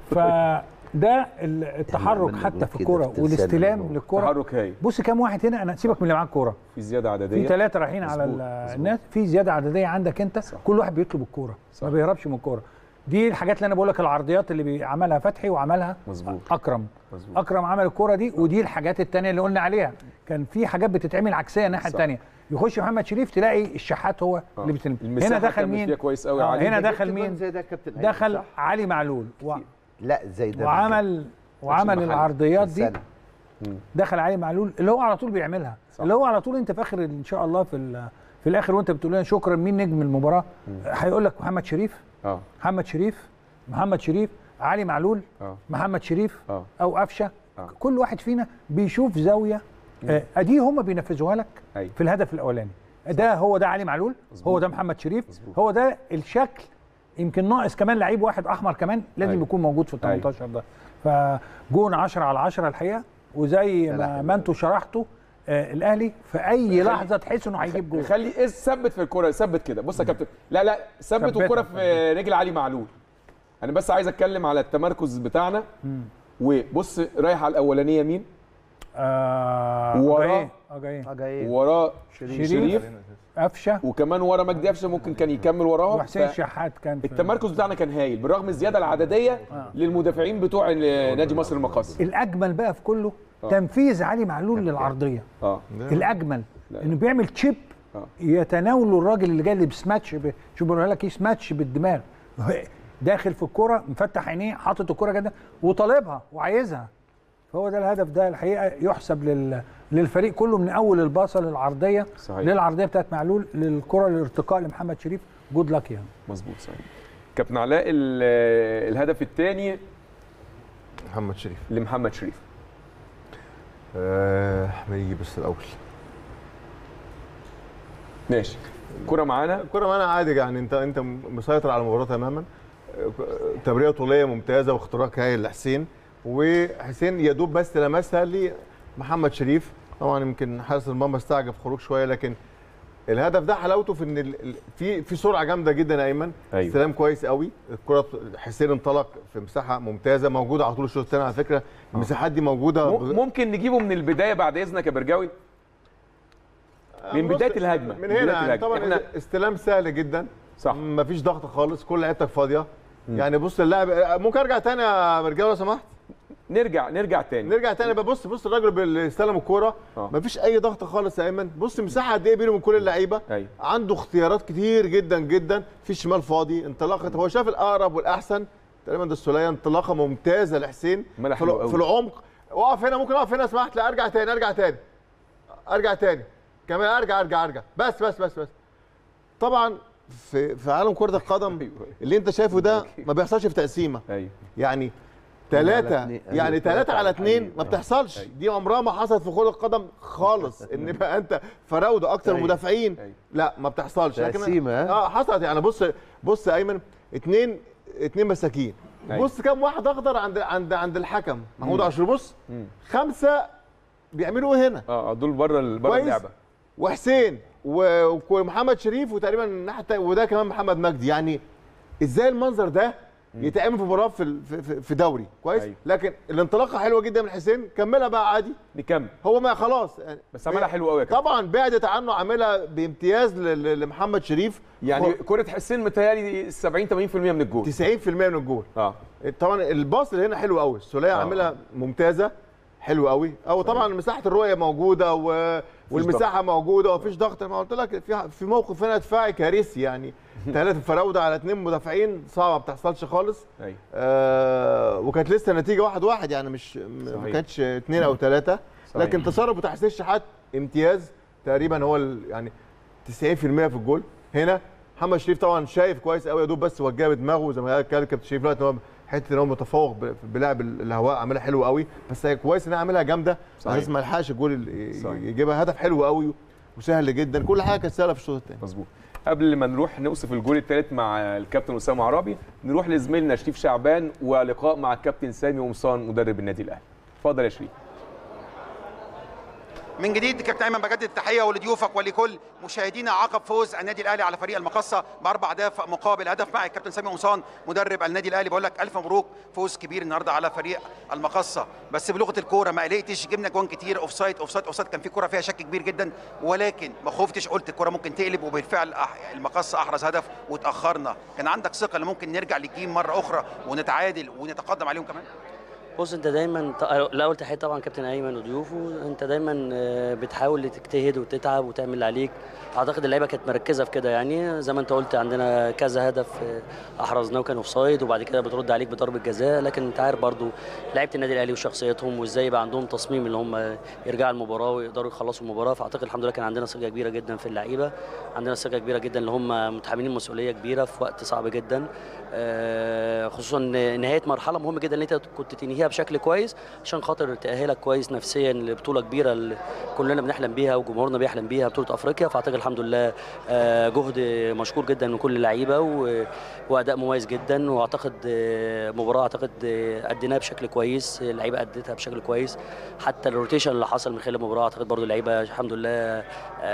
فده ال- التحرك عملنا حتى جول في كده الكوره في تلسان والاستلام الموضوع. للكوره تحرك هاي بص كام واحد هنا انا سيبك من اللي معاه الكوره في زياده في عدديه ثلاثه رايحين على مظبوط، ال- مظبوط. الناس في زياده عدديه عندك انت كل واحد بيطلب الكوره صح. ما بيهربش من الكوره دي الحاجات اللي انا بقول لك العرضيات اللي بيعملها فتحي وعملها مظبوط اكرم مظبوط اكرم عمل الكوره دي ودي الحاجات التانية اللي قلنا عليها كان في حاجات بتتعمل عكسيه الناحيه صح. التانية يخش محمد شريف تلاقي الشحات هو آه. اللي بيتلم المساحة هنا دخل كان مين فيها كويس قوي آه، علي. هنا أنت جبت دخل جون مين زي ده يا كابتن أيمن، دخل صح؟ علي معلول و... لا زي ده وعمل وعمل المحل. العرضيات في دي السنة. دخل علي معلول اللي هو على طول بيعملها صح. اللي هو على طول انت فاخر ان شاء الله في ال- في الاخر وانت بتقول لنا شكرا مين نجم المباراه هيقول لك محمد شريف اه محمد شريف محمد شريف علي معلول اه محمد شريف اه او قفشه آه. كل واحد فينا بيشوف زاويه آه، ادي هم بينفذوها لك ايوه في الهدف الاولاني ده هو ده علي معلول مظبوط. هو ده محمد شريف مظبوط. هو ده الشكل يمكن ناقص كمان لعيب واحد احمر كمان لازم أيوة. يكون موجود في ال 18 ده فجون 10 على 10 الحقيقه وزي لا، ما, حلو ما انتوا شرحتوا آه الاهلي في اي لحظه تحس انه هيجيب جول خلي إيه ثبت في الكوره ثبت كده بص يا كابتن لا لا ثبت ثبتها. الكوره في رجل علي معلول انا بس عايز اتكلم على التمركز بتاعنا وبص رايح على الاولانيه مين آه وراه. جاي اه جاي جاي وراه شريف. شريف قفشه وكمان ورا مجدي قفشه ممكن كان يكمل وراه وحسين ف- شحات كان في التمركز بتاعنا كان هايل بالرغم الزياده العدديه للمدافعين بتوع نادي مصر المقاصة الاجمل بقى في كله آه. تنفيذ علي معلول للعرضيه اه الاجمل لا. انه بيعمل تشيب آه. يتناوله الراجل اللي جاي بسماتش ب... شو بقول لك ايه سماتش بالدماغ داخل في الكرة مفتح عينيه حاطط الكرة كده وطالبها وعايزها فهو ده الهدف ده الحقيقه يحسب لل... للفريق كله من اول الباصه للعرضيه صحيح. للعرضيه بتاعت معلول للكره الارتقاء لمحمد شريف جود لك يعني مظبوط صحيح كابتن علاء ال- الهدف الثاني محمد شريف لمحمد شريف آه ما يجي بس الاول ماشي كرة معانا الكرة معانا عادي يعني انت انت مسيطر على المباراه تماما آه، تمريره طوليه ممتازه واختراق هايل لحسين وحسين يا دوب بس لمسها لمحمد شريف طبعا يمكن حارس المرمى استعجب خروج شويه لكن الهدف ده حلاوته في ان ال- ال- في في سرعه جامده جدا يا ايمن أيوة. استلام كويس قوي الكره حسين انطلق في مساحه ممتازه موجوده على طول الشوط الثاني على فكره المساحات دي موجوده م- ممكن نجيبه من البداية بعد إذنك يا برجاوي من بص، بداية الهجمة من بداية هنا يعني الهجمة. طبعا إحنا- استلام سهل جدا صح. مفيش ضغط خالص كل لعيبتك فاضيه يعني بص اللاعب ممكن ارجع تاني يا برجاوي لو سمحت نرجع نرجع تاني نرجع تاني بقى بص بص الراجل اللي استلم الكوره آه. مفيش اي ضغط خالص يا ايمن بص مساحه قد ايه بينه من كل اللعيبه أيوة. عنده اختيارات كتير جدا جدا في شمال فاضي انطلاقه هو شاف الاقرب والاحسن تقريبا ده السوليه انطلاقه ممتازه لحسين ملا في, حلو الع- قوي. في العمق اقف هنا ممكن اقف هنا سمحت لا ارجع تاني ارجع تاني ارجع تاني كمان ارجع ارجع ارجع بس بس بس بس طبعا في في عالم كره القدم أيوة. اللي انت شايفه ده ما بيحصلش في تقسيمه أيوه يعني على ثلاثة اتنين. يعني أيوة، ثلاثة تلاتة على على اثنين اتنين. ما بتحصلش دي عمرها ما حصلت في كرة القدم خالص ان بقى انت فراوده اكتر أيوة. مدافعين أيوة. لا ما بتحصلش لكن- تقسيمة، ها؟ اه حصلت يعني بص بص يا ايمن اثنين اثنين مساكين أيوة. بص كم واحد اخضر عند عند عند الحكم محمود عاشور بص خمسة بيعملوا ايه هنا اه دول بره ال- بره كويس اللعبة وحسين و- ومحمد شريف وتقريبا الناحيه التانية- وده كمان محمد مجدي يعني ازاي المنظر ده يتعمل في مباراه في ال- في- في- في دوري كويس أيوة. لكن الانطلاقه حلوه جدا من حسين كملها بقى عادي نكمل هو ما خلاص يعني بس عملها حلو قوي يا كابتن طبعا بعدت عنه عاملها بامتياز ل- ل- لمحمد شريف يعني كرة حسين متهيألي 70 80% من الجول 90% من الجول اه طبعا الباص اللي هنا حلو قوي السوليه عاملها ممتازه حلو قوي او طبعا مساحه الرؤيه موجوده و... والمساحه موجوده ومفيش ضغط ما قلت لك في في موقف هنا دفاعي كارثي يعني ثلاثه فراوده على اثنين مدافعين صعبه ما بتحصلش خالص ايوه آه وكانت لسه النتيجه واحد واحد يعني مش م- ما صحيح. كانتش اثنين او ثلاثه صحيح. لكن تصرف بتاع حسين الشحات امتياز تقريبا هو ال- يعني 90% في الجول هنا محمد شريف طبعا شايف كويس قوي يا دوب بس وجهها بدماغه زي ما قال كابتن شريف دلوقتي إن هو حته ان هو متفوق ب- بلعب ال- الهواء عاملها حلو قوي بس هي كويس انها عاملها جامده صحيح. بس ما لحقش الجول ال- صحيح. يجيبها هدف حلو قوي وسهل جدا كل حاجه كانت سهله في الشوط الثاني مظبوط قبل ما نروح نوصف الجول الثالث مع الكابتن اسامه عرابي نروح لزميلنا شريف شعبان ولقاء مع الكابتن سامي قمصان مدرب النادي الاهلي اتفضل يا شريف من جديد كابتن ايمن بجدد التحيه ولضيوفك ولكل مشاهدينا عقب فوز النادي الاهلي على فريق المقصه باربع اهداف مقابل هدف مع الكابتن سامي قمصان مدرب النادي الاهلي بقول لك الف مبروك فوز كبير النهارده على فريق المقصه بس بلغه الكوره ما قلقتش جبنا جوان كتير اوف سايد اوف سايد اوف سايد كان في كوره فيها شك كبير جدا ولكن ما خفتش قلت الكوره ممكن تقلب وبالفعل أح- المقصه احرز هدف وتاخرنا كان عندك ثقه ان ممكن نرجع للجيم مره اخرى ونتعادل ونتقدم عليهم كمان بص انت دايما ط- الاول تحيه طبعا كابتن ايمن وضيوفه انت دايما آه، بتحاول تجتهد وتتعب وتعمل اللي عليك اعتقد اللعيبه كانت مركزه في كده يعني زي ما انت قلت عندنا كذا هدف آه، احرزناه وكان اوف سايد وبعد كده بترد عليك بضربه جزاء لكن انت عارف برضو لعيبه النادي الاهلي وشخصيتهم وازاي يبقى عندهم تصميم اللي هم يرجعوا المباراه ويقدروا يخلصوا المباراه فاعتقد الحمد لله كان عندنا ثقه كبيره جدا في اللعيبه عندنا ثقه كبيره جدا اللي هم متحملين مسؤوليه كبيره في وقت صعب جدا آه، خصوصا نهايه مرحله مهمه جدا اللي انت كنت تنهيها فيها بشكل كويس عشان خاطر تاهلك كويس نفسيا لبطوله كبيره اللي كلنا بنحلم بيها وجمهورنا بيحلم بيها بطوله افريقيا فاعتقد الحمد لله آه، جهد مشكور جدا من كل اللعيبه و- واداء مميز جدا واعتقد آه، مباراه اعتقد آه، اديناها بشكل كويس اللعيبه ادتها بشكل كويس حتى الروتيشن اللي حصل من خلال المباراه اعتقد برضو اللعيبه الحمد لله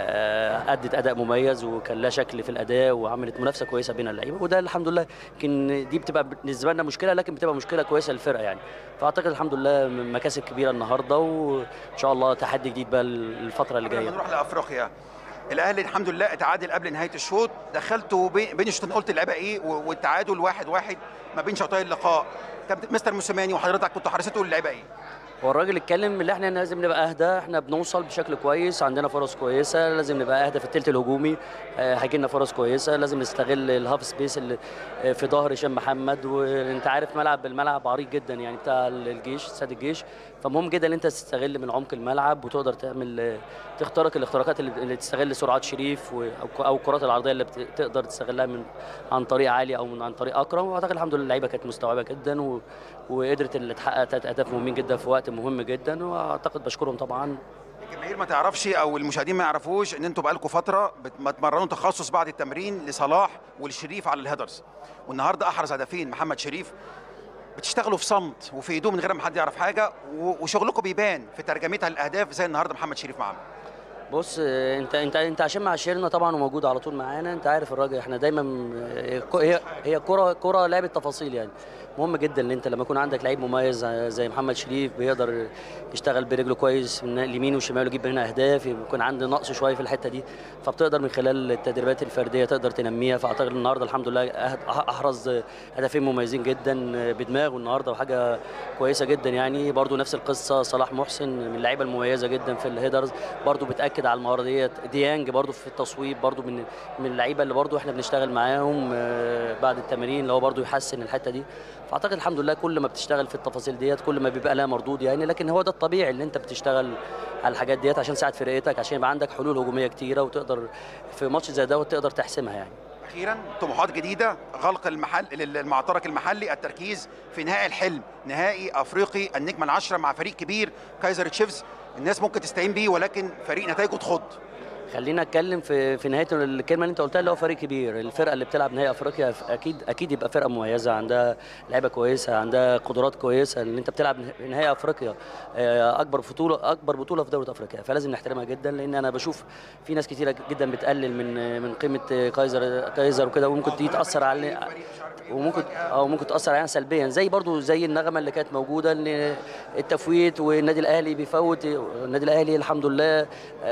آه، ادت اداء مميز وكان لها شكل في الاداء وعملت منافسه كويسه بين اللعيبه وده الحمد لله يمكن دي بتبقى بالنسبه لنا مشكله لكن بتبقى مشكله كويسه للفرقه يعني فاعتقد الحمد لله مكاسب كبيره النهارده وان شاء الله تحدي جديد بقى الفتره اللي لما جايه نروح لافريقيا الاهلي الحمد لله اتعادل قبل نهايه الشوط دخلتوا بين بين الشوطين قلت اللعيبه ايه و- والتعادل واحد واحد ما بين شوطي اللقاء كابتن مستر موسيماني وحضرتك كنتوا حريصين اللعيبه ايه هو الراجل اتكلم اللي احنا لازم نبقى اهدى احنا بنوصل بشكل كويس عندنا فرص كويسه لازم نبقى اهدى في الثلث الهجومي آه، هيجي لنا فرص كويسه لازم نستغل الهاف سبيس اللي آه، في ظهر هشام محمد وانت عارف ملعب الملعب عريض جدا يعني بتاع الجيش استاد الجيش فمهم جدا ان انت تستغل من عمق الملعب وتقدر تعمل آه، تخترق الاختراقات اللي, اللي تستغل سرعات شريف و- او او الكرات العرضيه اللي بت- تقدر تستغلها من عن طريق علي او من عن طريق اكرم واعتقد الحمد لله اللعيبه كانت مستوعبه جدا و وقدرت اللي تحقق تلات اهداف مهمين جدا في وقت مهم جدا واعتقد بشكرهم طبعا الجماهير ما تعرفش او المشاهدين ما يعرفوش ان انتوا بقالكم فتره بتمرنوا تخصص بعد التمرين لصلاح والشريف على الهيدرز والنهارده احرز هدفين محمد شريف بتشتغلوا في صمت وفي هدوء من غير ما حد يعرف حاجه و- وشغلكم بيبان في ترجمتها للاهداف زي النهارده محمد شريف معانا بص آه، انت انت انت عشان معاشرنا طبعا وموجود على طول معانا انت عارف الراجل احنا دايما آه، ك- هي هي كره كره لعبه تفاصيل يعني مهم جدا ان انت لما يكون عندك لعيب مميز زي محمد شريف بيقدر يشتغل برجله كويس من اليمين والشمال ويجيب هنا اهداف يكون عنده نقص شويه في الحته دي فبتقدر من خلال التدريبات الفرديه تقدر تنميها فاعتقد النهارده الحمد لله أهد- احرز هدفين مميزين جدا بدماغه النهارده وحاجه كويسه جدا يعني برضو نفس القصه صلاح محسن من اللعيبه المميزه جدا في الهيدرز برضو بتاكد على المهاره ديت ديانج برضو في التصويب برضو من من اللعيبه اللي برضو احنا بنشتغل معاهم آه، بعد التمارين اللي هو برضو يحسن الحته دي فاعتقد الحمد لله كل ما بتشتغل في التفاصيل ديت كل ما بيبقى لها مردود يعني لكن هو ده الطبيعي اللي انت بتشتغل على الحاجات ديت عشان تساعد فرقتك عشان يبقى عندك حلول هجوميه كتيره وتقدر في ماتش زي دوت تقدر تحسمها يعني اخيرا طموحات جديده غلق المحل المعترك المحلي التركيز في نهائي الحلم نهائي افريقي النجمه العشره مع فريق كبير كايزر تشيفز الناس ممكن تستعين بيه ولكن فريق نتائجه تخض خلينا اتكلم في في نهايه الكلمه اللي انت قلتها اللي هو فريق كبير الفرقه اللي بتلعب نهائي افريقيا اكيد اكيد يبقى فرقه مميزه عندها لعيبه كويسه عندها قدرات كويسه ان انت بتلعب نهائي افريقيا آه، اكبر بطوله اكبر بطوله في دوله افريقيا فلازم نحترمها جدا لان انا بشوف في ناس كتيره جدا بتقلل من من قيمه كايزر كايزر وكده وممكن دي تاثر على وممكن او ممكن تاثر علينا سلبيا زي برضو زي النغمه اللي كانت موجوده ان التفويت والنادي الاهلي بيفوت النادي الاهلي الحمد لله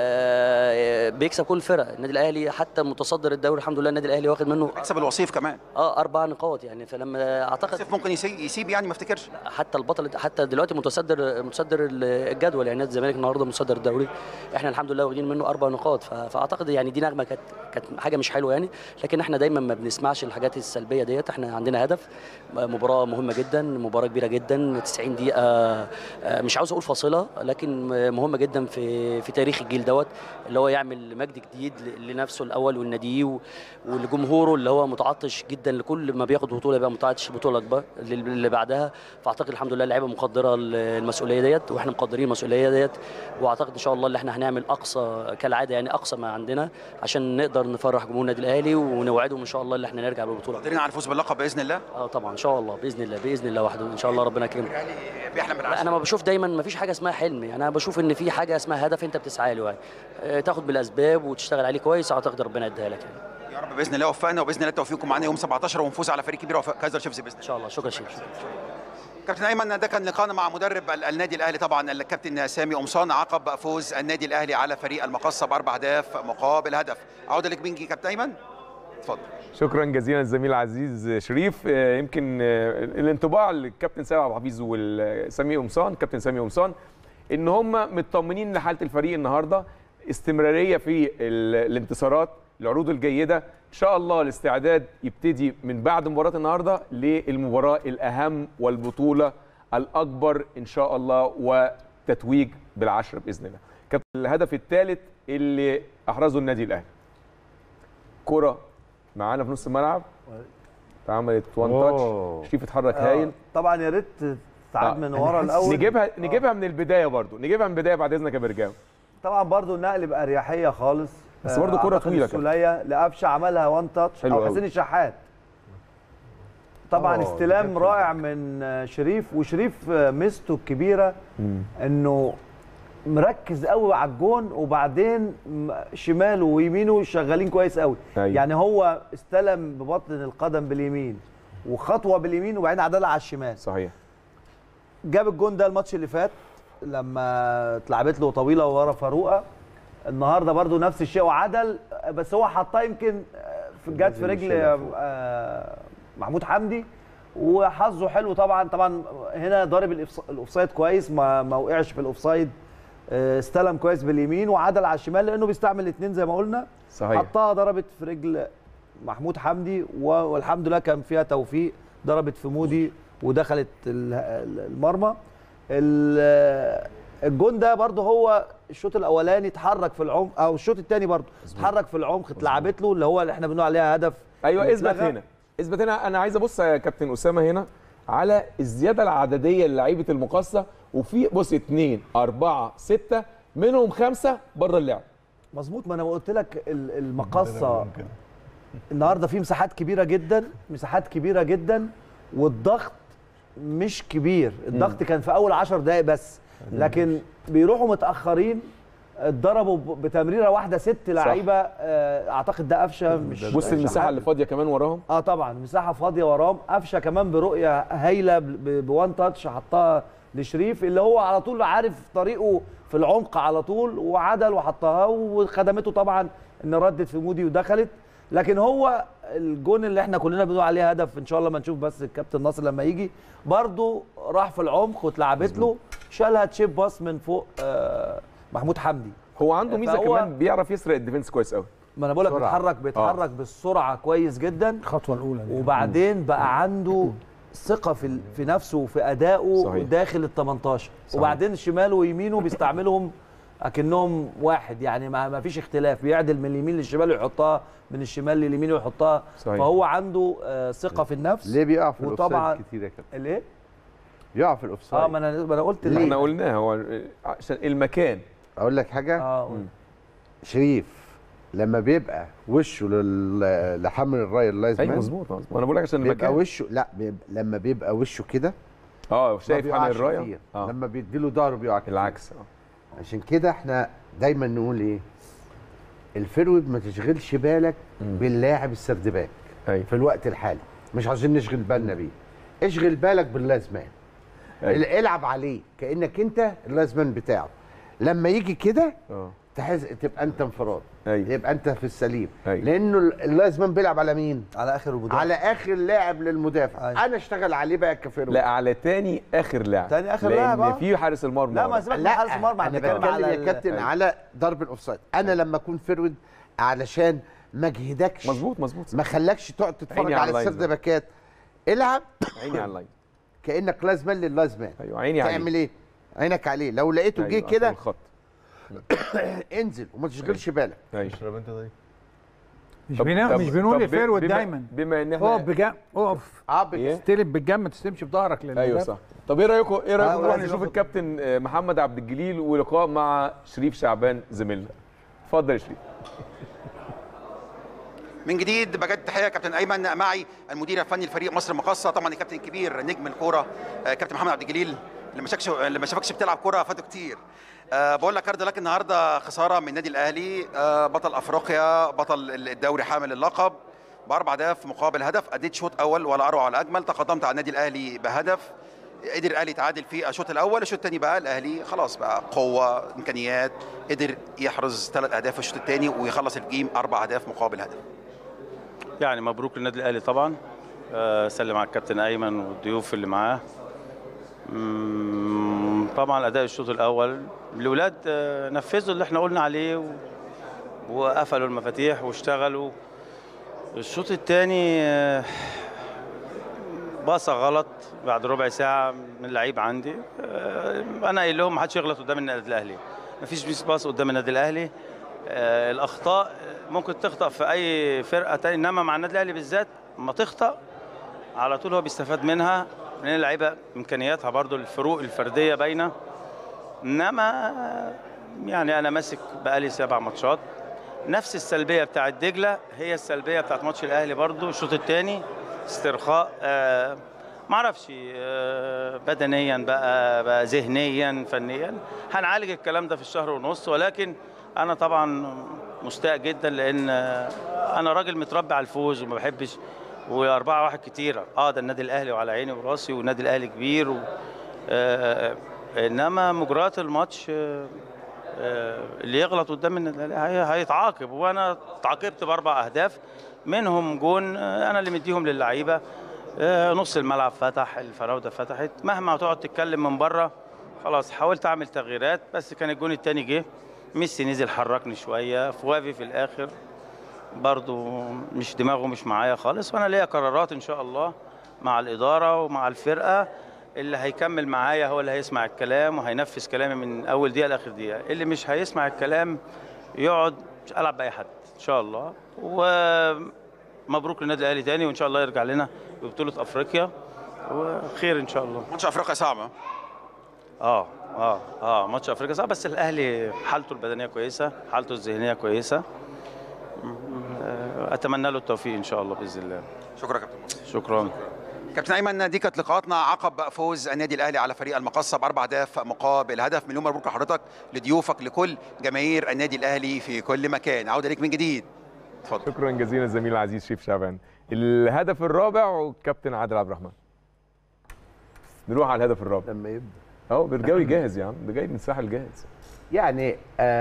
آه، بيكسب كل الفرق النادي الاهلي حتى متصدر الدوري الحمد لله النادي الاهلي واخد منه يكسب الوصيف كمان اه اربع نقاط يعني فلما اعتقد سيف ممكن يسيب, يسيب يعني ما افتكرش حتى البطل حتى دلوقتي متصدر متصدر الجدول يعني نادي الزمالك النهارده متصدر الدوري احنا الحمد لله واخدين منه اربع نقاط ف- فاعتقد يعني دي نغمه كانت كانت حاجه مش حلوه يعني لكن احنا دايما ما بنسمعش الحاجات السلبيه ديت احنا عندنا هدف مباراه مهمه جدا مباراه كبيره جدا 90 دقيقه آه، مش عاوز اقول فاصله لكن مهمه جدا في في تاريخ الجيل دوت اللي هو يعمل مجد جديد ل- لنفسه الاول ولناديه و- ولجمهوره اللي هو متعطش جدا لكل ما بياخد بطوله يبقى متعطش بطوله اكبر اللي اللي بعدها فاعتقد الحمد لله اللعيبه مقدره المسؤوليه ديت واحنا مقدرين المسؤوليه ديت واعتقد ان شاء الله اللي احنا هنعمل اقصى كالعاده يعني اقصى ما عندنا عشان نقدر نفرح جمهور النادي الاهلي ونوعدهم ان شاء الله اللي احنا نرجع بالبطوله قادرين على الفوز باللقب باذن الله اه طبعا ان شاء الله باذن الله باذن الله وحده ان شاء الله ربنا يكرمك يعني بيحلم لا بالعكس انا ما بشوف دايما ما فيش حاجه اسمها حلم يعني انا بشوف ان في حاجه اسمها هدف انت بتسعى له يعني آه، تاخد بالاسباب وتشتغل عليه كويس اعتقد ربنا يديها لك يعني يا رب باذن الله وفقنا وباذن الله توفيقكم معانا يوم 17 ونفوز على فريق كبير وفاء كايزر شيفز باذن ان شاء الله شكرا شيخ شكرا. كابتن ايمن ده كان لقاءنا مع مدرب ال- النادي الاهلي طبعا الكابتن سامي قمصان عقب فوز النادي الاهلي على فريق المقصه باربع اهداف مقابل هدف عوده لك بينجي كابتن ايمن اتفضل شكرا جزيلا الزميل العزيز شريف آه، يمكن آه، الانطباع للكابتن سامي عبد الحفيظ والسامي قمصان كابتن سامي قمصان ان هم مطمنين لحاله الفريق النهارده استمراريه في ال- الانتصارات العروض الجيده ان شاء الله الاستعداد يبتدي من بعد مباراه النهارده للمباراه الاهم والبطوله الاكبر ان شاء الله وتتويج بالعشره باذن الله كابتن الهدف الثالث اللي احرزه النادي الاهلي كره معانا في نص الملعب اتعملت وان أوه. تاتش شريف اتحرك آه، هايل طبعا يا ريت استعاد آه. من ورا الاول نجيبها نجيبها من البدايه برضو نجيبها من البدايه بعد اذنك يا برجاوي طبعا برضو النقل باريحيه خالص بس برضو كرة أعتقد طويلة كده. السوليه لقفشه عملها وان تاتش حلو او أوي. حسين الشحات طبعا آه، استلام جت رائع من آه، شريف وشريف آه، ميزته الكبيره انه مركز قوي على الجون وبعدين م- شماله ويمينه شغالين كويس قوي أيوة. يعني هو استلم ببطن القدم باليمين وخطوه باليمين وبعدين عدلها على الشمال صحيح جاب الجون ده الماتش اللي فات لما اتلعبت له طويله ورا فاروقه النهارده برضو نفس الشيء وعدل بس هو حطها يمكن في جت في رجل آه، محمود حمدي وحظه حلو طبعا طبعا هنا ضارب الإفص- الاوفسايد كويس ما ما وقعش في الاوفسايد آه، استلم كويس باليمين وعدل على الشمال لانه بيستعمل الاثنين زي ما قلنا صحيح حطها ضربت في رجل محمود حمدي و- والحمد لله كان فيها توفيق ضربت في مودي ودخلت ال- ال- المرمى ال- الجون ده برضه هو الشوط الاولاني اتحرك في العمق او الشوط الثاني برضه اتحرك في العمق اتلعبت له اللي هو اللي احنا بنقول عليها هدف ايوه اثبت متلغى. هنا اثبت هنا انا عايز ابص يا كابتن اسامه هنا على الزياده العدديه للعيبه المقاصه وفي بص اثنين اربعه سته منهم خمسه بره اللعب مظبوط ما انا قلت لك ال- المقصه النهارده في مساحات كبيره جدا مساحات كبيره جدا والضغط مش كبير الضغط كان في اول 10 دقائق بس لكن بيروحوا متاخرين اتضربوا ب- بتمريره واحده ست لعيبه آه، اعتقد ده قفشه مش بص مش المساحه حد. اللي فاضيه كمان وراهم اه طبعا مساحه فاضيه وراهم قفشه كمان برؤيه هايله ب- ب- بوان تاتش حطها لشريف اللي هو على طول عارف طريقه في العمق على طول وعدل وحطها وخدمته طبعا ان ردت في مودي ودخلت لكن هو الجون اللي احنا كلنا بنقول عليه هدف ان شاء الله ما نشوف بس الكابتن ناصر لما يجي برضه راح في العمق واتلعبت له شالها تشيب باص من فوق آه محمود حمدي هو عنده ميزه فهو- كمان بيعرف يسرق الديفنس كويس قوي ما انا بقول لك بسرعة. بيتحرك بيتحرك بالسرعه كويس جدا الخطوه الاولى دي وبعدين بقى عنده ثقه في ال- في نفسه وفي ادائه صحيح. داخل ال 18 وبعدين شماله ويمينه بيستعملهم اكنهم واحد يعني ما ما فيش اختلاف بيعدل من اليمين للشمال ويحطها من الشمال لليمين ويحطها صحيح. فهو عنده آه، ثقه في النفس ليه بيقع في وطبعاً- الاوفسايد كتير يا كابتن الايه يقع في الاوفسايد اه ما انا ما انا قلت ليه؟ احنا قلناها هو عشان المكان اقول لك حاجه اه شريف لما بيبقى وشه لل- لحمل الراي اللايز ايوه مان مظبوط مظبوط وانا بقول لك عشان بيبقى المكان وشه لا بيبقى لما بيبقى وشه كده اه ما شايف حامل بيقعش الرايه كتير. اه لما بيديله ظهره بيقع كتير. العكس اه عشان كده احنا دايما نقول ايه الفرود ما تشغلش بالك باللاعب السردباك ايوه في الوقت الحالي مش عايزين نشغل بالنا بيه اشغل بالك باللازمان أيوة. العب عليه كانك انت اللازمان بتاعه لما يجي كده اه تحس تبقى انت انفراد أيوة. يبقى انت في السليم أيوة. لانه اللازمان بيلعب على مين على اخر المدافع على اخر لاعب للمدافع أيوة. انا اشتغل عليه بقى كفرود لا على تاني اخر لاعب تاني آخر لان لاعب، آه. في حارس المرمى لا ما ورا. سيبك من حارس المرمى انا بنتكلم بتكلم على يا ال- كابتن على ضرب الاوفسايد انا لما اكون فرود علشان ما اجهدكش مظبوط مظبوط ما خلاكش تقعد تتفرج عيني على على اللاين السرد ده. باكات العب عيني على اللاين كانك لازمان للازمان ايوه عيني عليه تعمل ايه عينك عليه لو لقيته أيوة، جه عشان كده الخط انزل وما تشغلش بالك ايوه اشرب انت طيب مش طب- بنا... طب- مش بنقول طب للفيرود بما- دايما بما ان اقف احنا بجنب اقف اه بت- إيه؟ استلم بالجنب ما تستلمش بظهرك لان ايوه ده- صح طب ايه رايكم ايه رايكم آه، نروح عايز نشوف آخد- الكابتن آه، محمد عبد الجليل ولقاء مع شريف شعبان زميلنا اتفضل يا شريف من جديد بجد تحيه كابتن ايمن معي المدير الفني لفريق مصر المقاصه طبعا الكابتن الكبير نجم الكوره آه، كابتن محمد عبد الجليل اللي ما شافكش اللي ما شافكش بتلعب كوره فاتوا كتير أه بقول لك هارد لك النهارده خساره من النادي الاهلي أه بطل افريقيا بطل الدوري حامل اللقب باربع اهداف مقابل هدف اديت شوط اول ولا اروع ولا اجمل تقدمت على النادي الاهلي بهدف قدر الاهلي يتعادل في الشوط الاول الشوط الثاني بقى الاهلي خلاص بقى قوه امكانيات قدر يحرز ثلاث اهداف في الشوط الثاني ويخلص الجيم اربع اهداف مقابل هدف يعني مبروك للنادي الاهلي طبعا آه، سلم على الكابتن ايمن والضيوف اللي معاه مم، طبعا اداء الشوط الاول الاولاد آه، نفذوا اللي احنا قلنا عليه و... وقفلوا المفاتيح واشتغلوا الشوط الثاني باصه غلط بعد ربع ساعه من اللعيب عندي آه، انا قايل لهم ما حدش يغلط قدام النادي الاهلي مفيش بيس باص قدام النادي الاهلي آه، الاخطاء ممكن تخطا في اي فرقه تاني انما مع النادي الاهلي بالذات اما تخطا على طول هو بيستفاد منها لان اللعيبه امكانياتها برضو الفروق الفرديه باينه انما يعني انا ماسك بقالي سبع ماتشات نفس السلبيه بتاعت دجله هي السلبيه بتاعت ماتش الاهلي برضو الشوط الثاني استرخاء آه معرفش آه بدنيا بقى, بقى ذهنيا فنيا هنعالج الكلام ده في الشهر ونص ولكن انا طبعا مستاء جدا لان آه، انا راجل متربي على الفوز وما بحبش وأربعة واحد كتيرة اه ده النادي الاهلي وعلى عيني وراسي والنادي الاهلي كبير و... آه انما مجريات الماتش آه آه، اللي يغلط قدام النادي الاهلي هي- هيتعاقب وانا اتعاقبت باربع اهداف منهم جون آه، انا اللي مديهم للعيبه آه، نص الملعب فتح الفراوده فتحت مهما هتقعد تتكلم من بره خلاص حاولت اعمل تغييرات بس كان الجون التاني جه ميسي نزل حركني شويه فوافي في الاخر برضو مش دماغه مش معايا خالص وانا ليا قرارات ان شاء الله مع الاداره ومع الفرقه اللي هيكمل معايا هو اللي هيسمع الكلام وهينفذ كلامي من اول دقيقه لاخر دقيقه اللي مش هيسمع الكلام يقعد العب باي حد ان شاء الله ومبروك للنادي الاهلي تاني وان شاء الله يرجع لنا ببطوله افريقيا وخير ان شاء الله ماتش افريقيا صعبه اه اه اه ماتش افريقيا صعب بس الاهلي حالته البدنيه كويسه حالته الذهنيه كويسه آه، اتمنى له التوفيق ان شاء الله باذن الله شكرا يا كابتن مصر شكرا كابتن ايمن دي كانت لقاءاتنا عقب فوز النادي الاهلي على فريق المقصه باربع اهداف مقابل هدف مليون مبروك لحضرتك لضيوفك لكل جماهير النادي الاهلي في كل مكان عوده ليك من جديد اتفضل شكرا جزيلا زميلي العزيز شيف شعبان الهدف الرابع والكابتن عادل عبد الرحمن نروح على الهدف الرابع لما يبدا اهو برجاوي جاهز يا عم ده جاي من الساحل جاهز يعني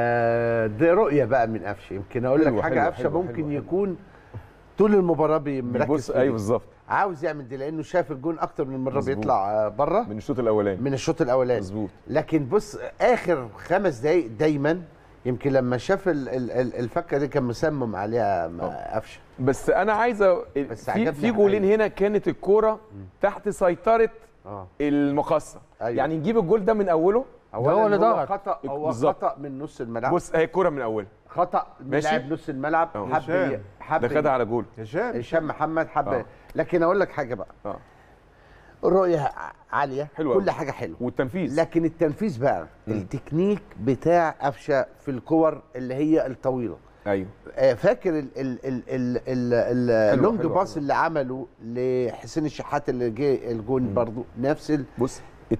آه دي رؤيه بقى من قفشه يمكن اقول حلوة، لك حاجه حلوة، قفشه حلوة، ممكن حلوة، حلوة. يكون طول المباراه بي- مركز بص في ايوه دي. بالظبط عاوز يعمل دي لانه شاف الجون اكتر من مره مظبوط. بيطلع آه، بره من الشوط الاولاني من الشوط الاولاني مظبوط لكن بص اخر خمس دقايق دايما يمكن لما شاف ال- ال- ال- الفكه دي كان مسمم عليها مع قفشه بس انا عايزه بس في عجبني في جولين حاجة. هنا كانت الكوره تحت سيطره اه المقصه أيوة. يعني نجيب الجول ده من اوله اولا هو اللي هو ضغط. خطا هو بالظبط. خطا من نص الملعب بص اهي الكوره من اولها خطا من ماشي. لاعب نص الملعب أهو. حب هشام. ي- حب ده خدها على جول هشام هشام محمد حب آه. لكن اقول لك حاجه بقى اه الرؤيه ع- عاليه حلوة كل أوي. حاجه حلوه والتنفيذ لكن التنفيذ بقى التكنيك بتاع قفشه في الكور اللي هي الطويله ايوه آه، فاكر ال- ال- ال- ال- ال- حلوة، اللونج حلوة، باص حلوة. اللي عمله لحسين الشحات اللي جه الجون برضو نفس ال... بص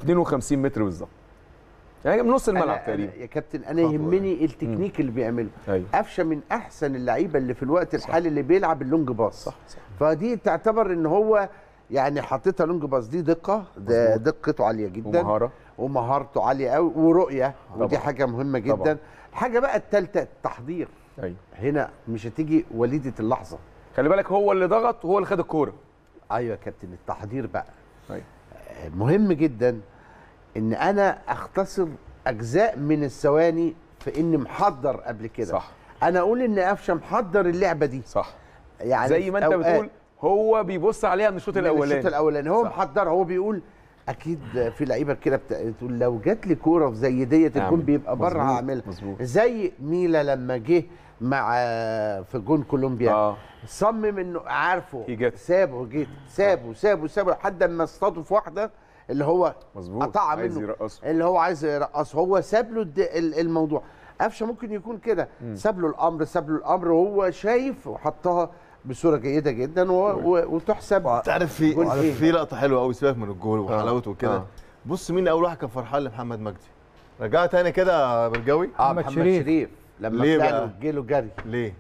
52 متر بالظبط يعني من نص الملعب أنا- تقريبا أنا يا كابتن انا خطوة يهمني التكنيك اللي بيعمله ايوه قفشه من احسن اللعيبه اللي في الوقت الحالي اللي بيلعب اللونج باص صح صح فدي تعتبر ان هو يعني حطيتها لونج باص دي دقه ده دقته عاليه جدا ومهاره ومهارته عاليه قوي ورؤيه ودي طبعا. حاجه مهمه جدا طبعا. الحاجه بقى الثالثه التحضير ايوه هنا مش هتيجي وليده اللحظه خلي بالك هو اللي ضغط وهو اللي خد الكوره ايوه يا كابتن التحضير بقى ايوه آه، مهم جدا ان انا اختصر اجزاء من الثواني في اني محضر قبل كده صح انا اقول ان قفشه محضر اللعبه دي صح يعني زي ما في انت أوقات بتقول هو بيبص عليها من الشوط من الشوط الاولاني الاولاني هو صح. محضرها هو بيقول اكيد في لعيبه كده بت- بتقول لو جات لي كوره زي ديت الجون أعمل. بيبقى بره مظبوط، هعملها مظبوط. زي ميلا لما جه مع في جون كولومبيا اه صمم انه عارفه He gets. سابه جيت سابه سابه سابه لحد ما اصطادوا في واحده اللي هو مظبوط قطع عايز منه يرقصه اللي هو عايز يرقصه هو ساب له الد- ال- الموضوع قفشه ممكن يكون كده ساب له الامر ساب له الامر وهو شايف وحطها بصوره جيده جدا و... و... وتحسب تعرف في جول إيه؟ في لقطه حلوه قوي سيبك من الجول وحلاوته وكده آه. بص مين اول واحد كان فرحان لمحمد مجدي رجعها تاني كده يا برجاوي اه محمد محمد شريف. شريف, لما ليه طلع بقى؟ له جيله جري ليه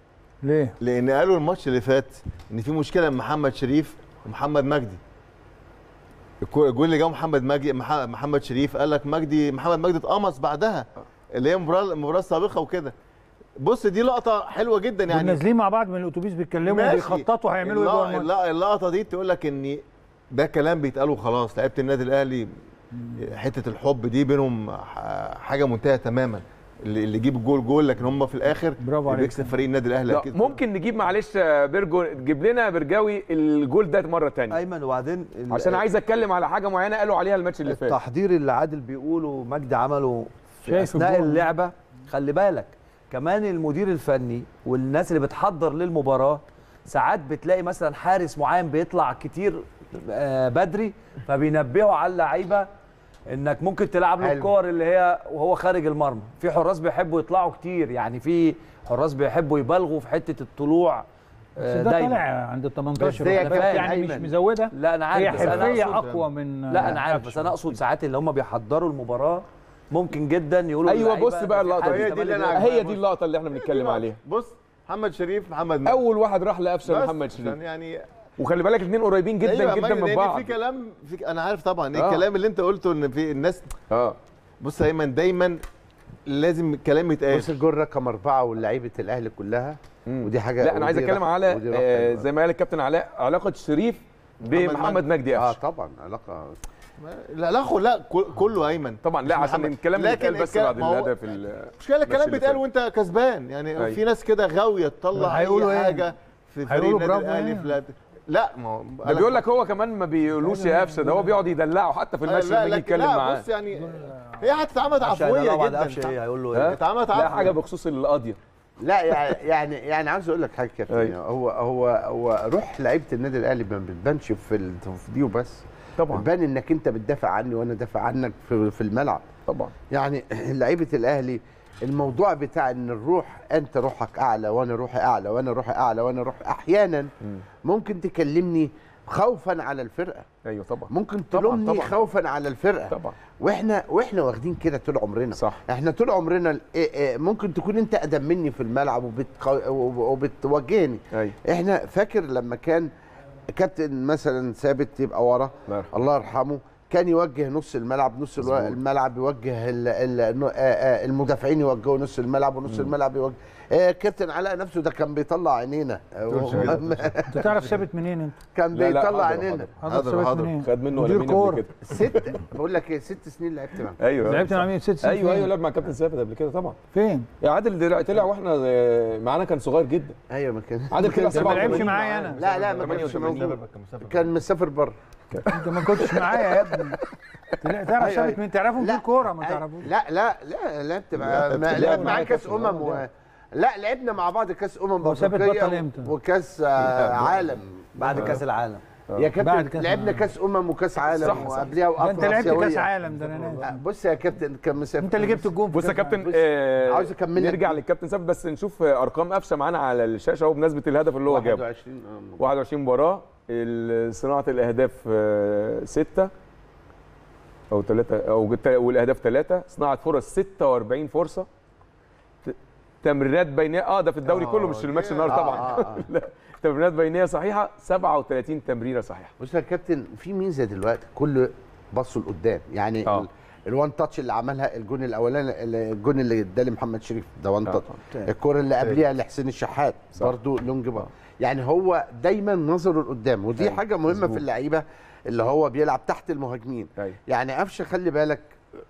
ليه؟ لان قالوا الماتش اللي فات ان في مشكله من محمد شريف ومحمد مجدي الكو- الجول اللي جه محمد مجدي مح- محمد شريف قال لك مجدي محمد مجدي اتقمص بعدها اللي هي المباراه المباراه السابقه وكده بص دي لقطه حلوه جدا يعني يعني نازلين مع بعض من الاتوبيس بيتكلموا ماشي. بيخططوا هيعملوا ايه جوه الل- الماتش الل- اللقطه دي تقول لك ان ده كلام بيتقال وخلاص لعيبه النادي الاهلي حته الحب دي بينهم ح- حاجه منتهيه تماما اللي اللي يجيب الجول جول لكن هم في الاخر برافو اللي عليك. بيكسب فريق النادي الاهلي لا اكيد ممكن نجيب معلش يا بيرجو تجيب لنا برجاوي الجول ده مره تانية ايمن وبعدين ال- عشان عايز اتكلم على حاجه معينه قالوا عليها الماتش اللي فات التحضير اللي عادل بيقوله مجدي عمله في شايف اثناء الجول. اللعبه خلي بالك كمان المدير الفني والناس اللي بتحضر للمباراه ساعات بتلاقي مثلا حارس معين بيطلع كتير آه، بدري فبينبهوا على اللعيبه انك ممكن تلعب له حلو. الكور اللي هي وهو خارج المرمى في حراس بيحبوا يطلعوا كتير يعني في حراس بيحبوا يبالغوا في حته الطلوع بس آه، ده دايما طالع عند ال 18 بس هي واخد بالك؟ كابتن يعني مش أيمن. مزوده لا انا هي عارف بس انا حرفيه اقصد اقوى من لا انا عارف بس قفشة. انا اقصد ساعات اللي هم بيحضروا المباراه ممكن جدا يقولوا ايوه للعيبة بص بقى في حد اللقطه دي هي دي اللي أنا يتملك- عاجباني. هي دي اللقطه اللي احنا بنتكلم عليها بص محمد شريف محمد مجدي. اول واحد راح لقفشه بس محمد عشان شريف يعني وخلي بالك الاثنين قريبين جدا أيوة يا جدا مجدي، من لأن بعض في كلام في انا عارف طبعا ايه آه. الكلام اللي انت قلته ان في الناس اه بص يا ايمن دايما لازم الكلام يتقال بص الجول رقم اربعه ولعيبه الاهلي كلها مم. ودي حاجه لا انا عايز ودي اتكلم رقم- على ودي رقم آه، حلو. زي ما قال الكابتن علاء علاقه شريف بمحمد مجدي اه قفشه طبعا علاقه لا لا خو- لا كل- كله ايمن طبعا لا مش عشان محمد. الكلام لكن بيتقال بس الكلام- بعد ما هو- الهدف ال- مش كده الماتش الكلام اللي بيتقال فات. وانت كسبان يعني أيوة. في ناس كده غاويه تطلع هيقولوا اي إيه؟ حاجه في فريق هيقولوا النادي برافو الاهلي إيه؟ في لا- لا ما هو ده بيقول لك هو كمان ما بيقولوش يا قفشه ده هو بيقعد يدلعه حتى في الماتش لما يجي لكن- يتكلم لا معاه بص يعني هي اتعملت قفشة عفويه هيدلعوا بعد جدا قفشة ايه هيقول له ها؟ ايه اتعملت لا عفويه حاجه بخصوص القضيه لا يعني يعني يعني عاوز اقول لك حاجه يا كابتن أيوة. هو هو هو روح لعيبه النادي الاهلي ما بتبانش في ال- في دي وبس طبعا بان انك انت بتدافع عني وانا دافع عنك في, في الملعب طبعا يعني لعيبه الاهلي الموضوع بتاع ان الروح انت روحك اعلى وانا روحي اعلى وانا روحي اعلى وانا روحي احيانا ممكن تكلمني خوفا على الفرقه ايوه طبعا ممكن طبعاً، تلومني طبعاً. خوفا على الفرقه طبعا واحنا واحنا واخدين كده طول عمرنا صح. احنا طول عمرنا ال- إيه إيه ممكن تكون انت اقدم مني في الملعب وبتقو... وبتوجهني ايوه احنا فاكر لما كان كابتن مثلا ثابت يبقى ورا الله يرحمه. الله يرحمه كان يوجه نص الملعب نص الو... الملعب يوجه ال... ال... الن- آه، آه، المدافعين يوجهوا نص الملعب ونص الملعب يوجه آه، كابتن علاء نفسه ده كان بيطلع عينينا وهو- انت تعرف ثابت منين انت؟ كان لا، لا، بيطلع حاضر، عينينا حاضر. حضرتك حاضر، ثابت حاضر. منين؟ خد منه ولا مدير مين كورة. قبل كده ست بقول لك ايه ست سنين لعبت معاه ايوه لعبت مع مين ست سنين ايوه ايوه فين؟ لعب مع كابتن ثابت قبل كده طبعا فين؟ يا عادل دلوقتي طلع واحنا آه، معانا كان صغير جدا ايوه ما كان عادل طلع ده ما لعبش 87 معايا انا لا لا ما كانش 88. موجود كان مسافر بره انت ما كنتش معايا يا ابني تلا- تعرف أيوة، ثابت أيوة. مين تعرفه مدير كوره ما تعرفوش لا لا لا لعبت مع لا، ما- لعب لعب معايا معاه كاس كأس امم الأمم. و... لا لعبنا مع بعض كاس امم هو ثابت أفريقية بطل إمتى؟ وكاس آه، عالم بعد كاس العالم يا بعد كابتن كأس لعبنا العالم. كاس امم وكاس عالم صح، صح. وقبلها ده انت وافريقيا لعبت كاس آسيوية. عالم ده انا ناسي آه، بص يا كابتن كان مسافر انت اللي جبت الجون في بص يا كأس كابتن بص، آه عاوز أكمل لك. نرجع للكابتن ثابت بس نشوف آه، ارقام قفشه معانا على الشاشه اهو بمناسبه الهدف اللي هو جابه 21 آه، 21 مباراه ال- صناعه الاهداف آه، ستة او ثلاثة او جت- والاهداف ثلاثة صناعه فرص 46 فرصه ت- تمريرات بينيه اه ده في الدوري آه، كله مش الماتش دي- النهارده آه، طبعا آه، آه. لا تمريرات بينيه صحيحه 37 تمريره صحيحه بص يا كابتن في ميزه دلوقتي كل بصوا لقدام يعني آه. ال- الوان تاتش اللي عملها الجون الاولاني الجون اللي اداه لمحمد شريف ده وان آه، تاتش الكره اللي قبليها لحسين الشحات صح. برضو لونج بار يعني هو دايما نظره لقدام ودي أيوة، حاجه مهمه مظبوط. في اللعيبه اللي هو بيلعب تحت المهاجمين ايوه يعني قفشه خلي بالك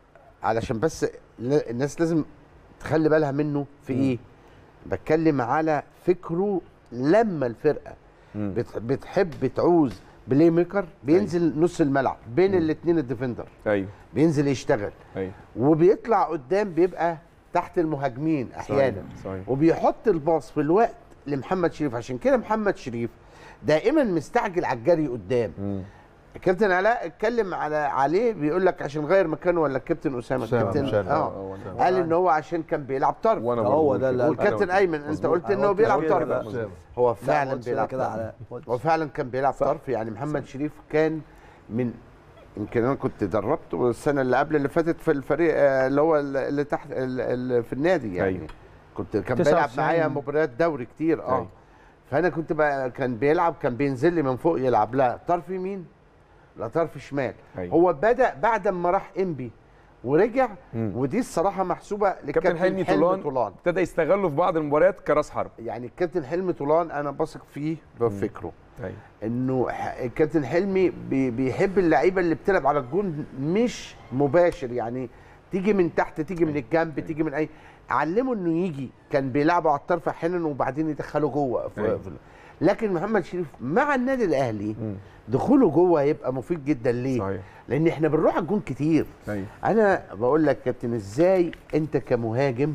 علشان بس ل- الناس لازم تخلي بالها منه في ايه بتكلم على فكره لما الفرقه مم. بت- بتحب تعوز بلاي ميكر بينزل نص الملعب بين الاثنين الديفندر ايوه بينزل يشتغل ايوه وبيطلع قدام بيبقى تحت المهاجمين احيانا صحيح وبيحط الباص في الوقت لمحمد شريف عشان كده محمد شريف دائما مستعجل على الجري قدام مم. الكابتن علاء اتكلم على عليه بيقول لك عشان غير مكانه ولا الكابتن اسامه أسامة، الكابتن أسامة. اه قال ان هو عشان كان بيلعب طرف وانا هو برضه ده اللي كده. والكابتن أنا ايمن انت مظبوط. قلت انه أنا بيلعب قلت كده، طرف لا. أسامة. هو لا، فعلا قلت بيلعب كده طرف على هو فعلا كان بيلعب صح. طرف يعني محمد شريف كان من يمكن انا كنت دربته السنه اللي قبل اللي فاتت في الفريق آه، اللي هو اللي تحت ال- ال- في النادي يعني أيوة. كنت كان 99. بيلعب معايا مباريات دوري كتير اه أيوة. فانا كنت بقى كان بيلعب كان بينزل لي من فوق يلعب لا طرف يمين لا طرف شمال أيوة. هو بدا بعد ما راح انبي ورجع مم. ودي الصراحه محسوبه كابتن للكابتن حلمي طولان ابتدى يستغله في بعض المباريات كراس حرب يعني الكابتن حلمي طولان انا بثق فيه بفكره ايوه انه ح- الكابتن حلمي بي- بيحب اللعيبه اللي بتلعب على الجون مش مباشر يعني تيجي من تحت تيجي من الجنب تيجي من اي علمه انه يجي كان بيلعبوا على الطرف احيانا وبعدين يدخله جوه في أيوة. في- لكن محمد شريف مع النادي الاهلي مم. دخوله جوه هيبقى مفيد جدا ليه؟ صحيح لان احنا بنروح على الجون كتير ايوه انا بقول لك كابتن ازاي انت كمهاجم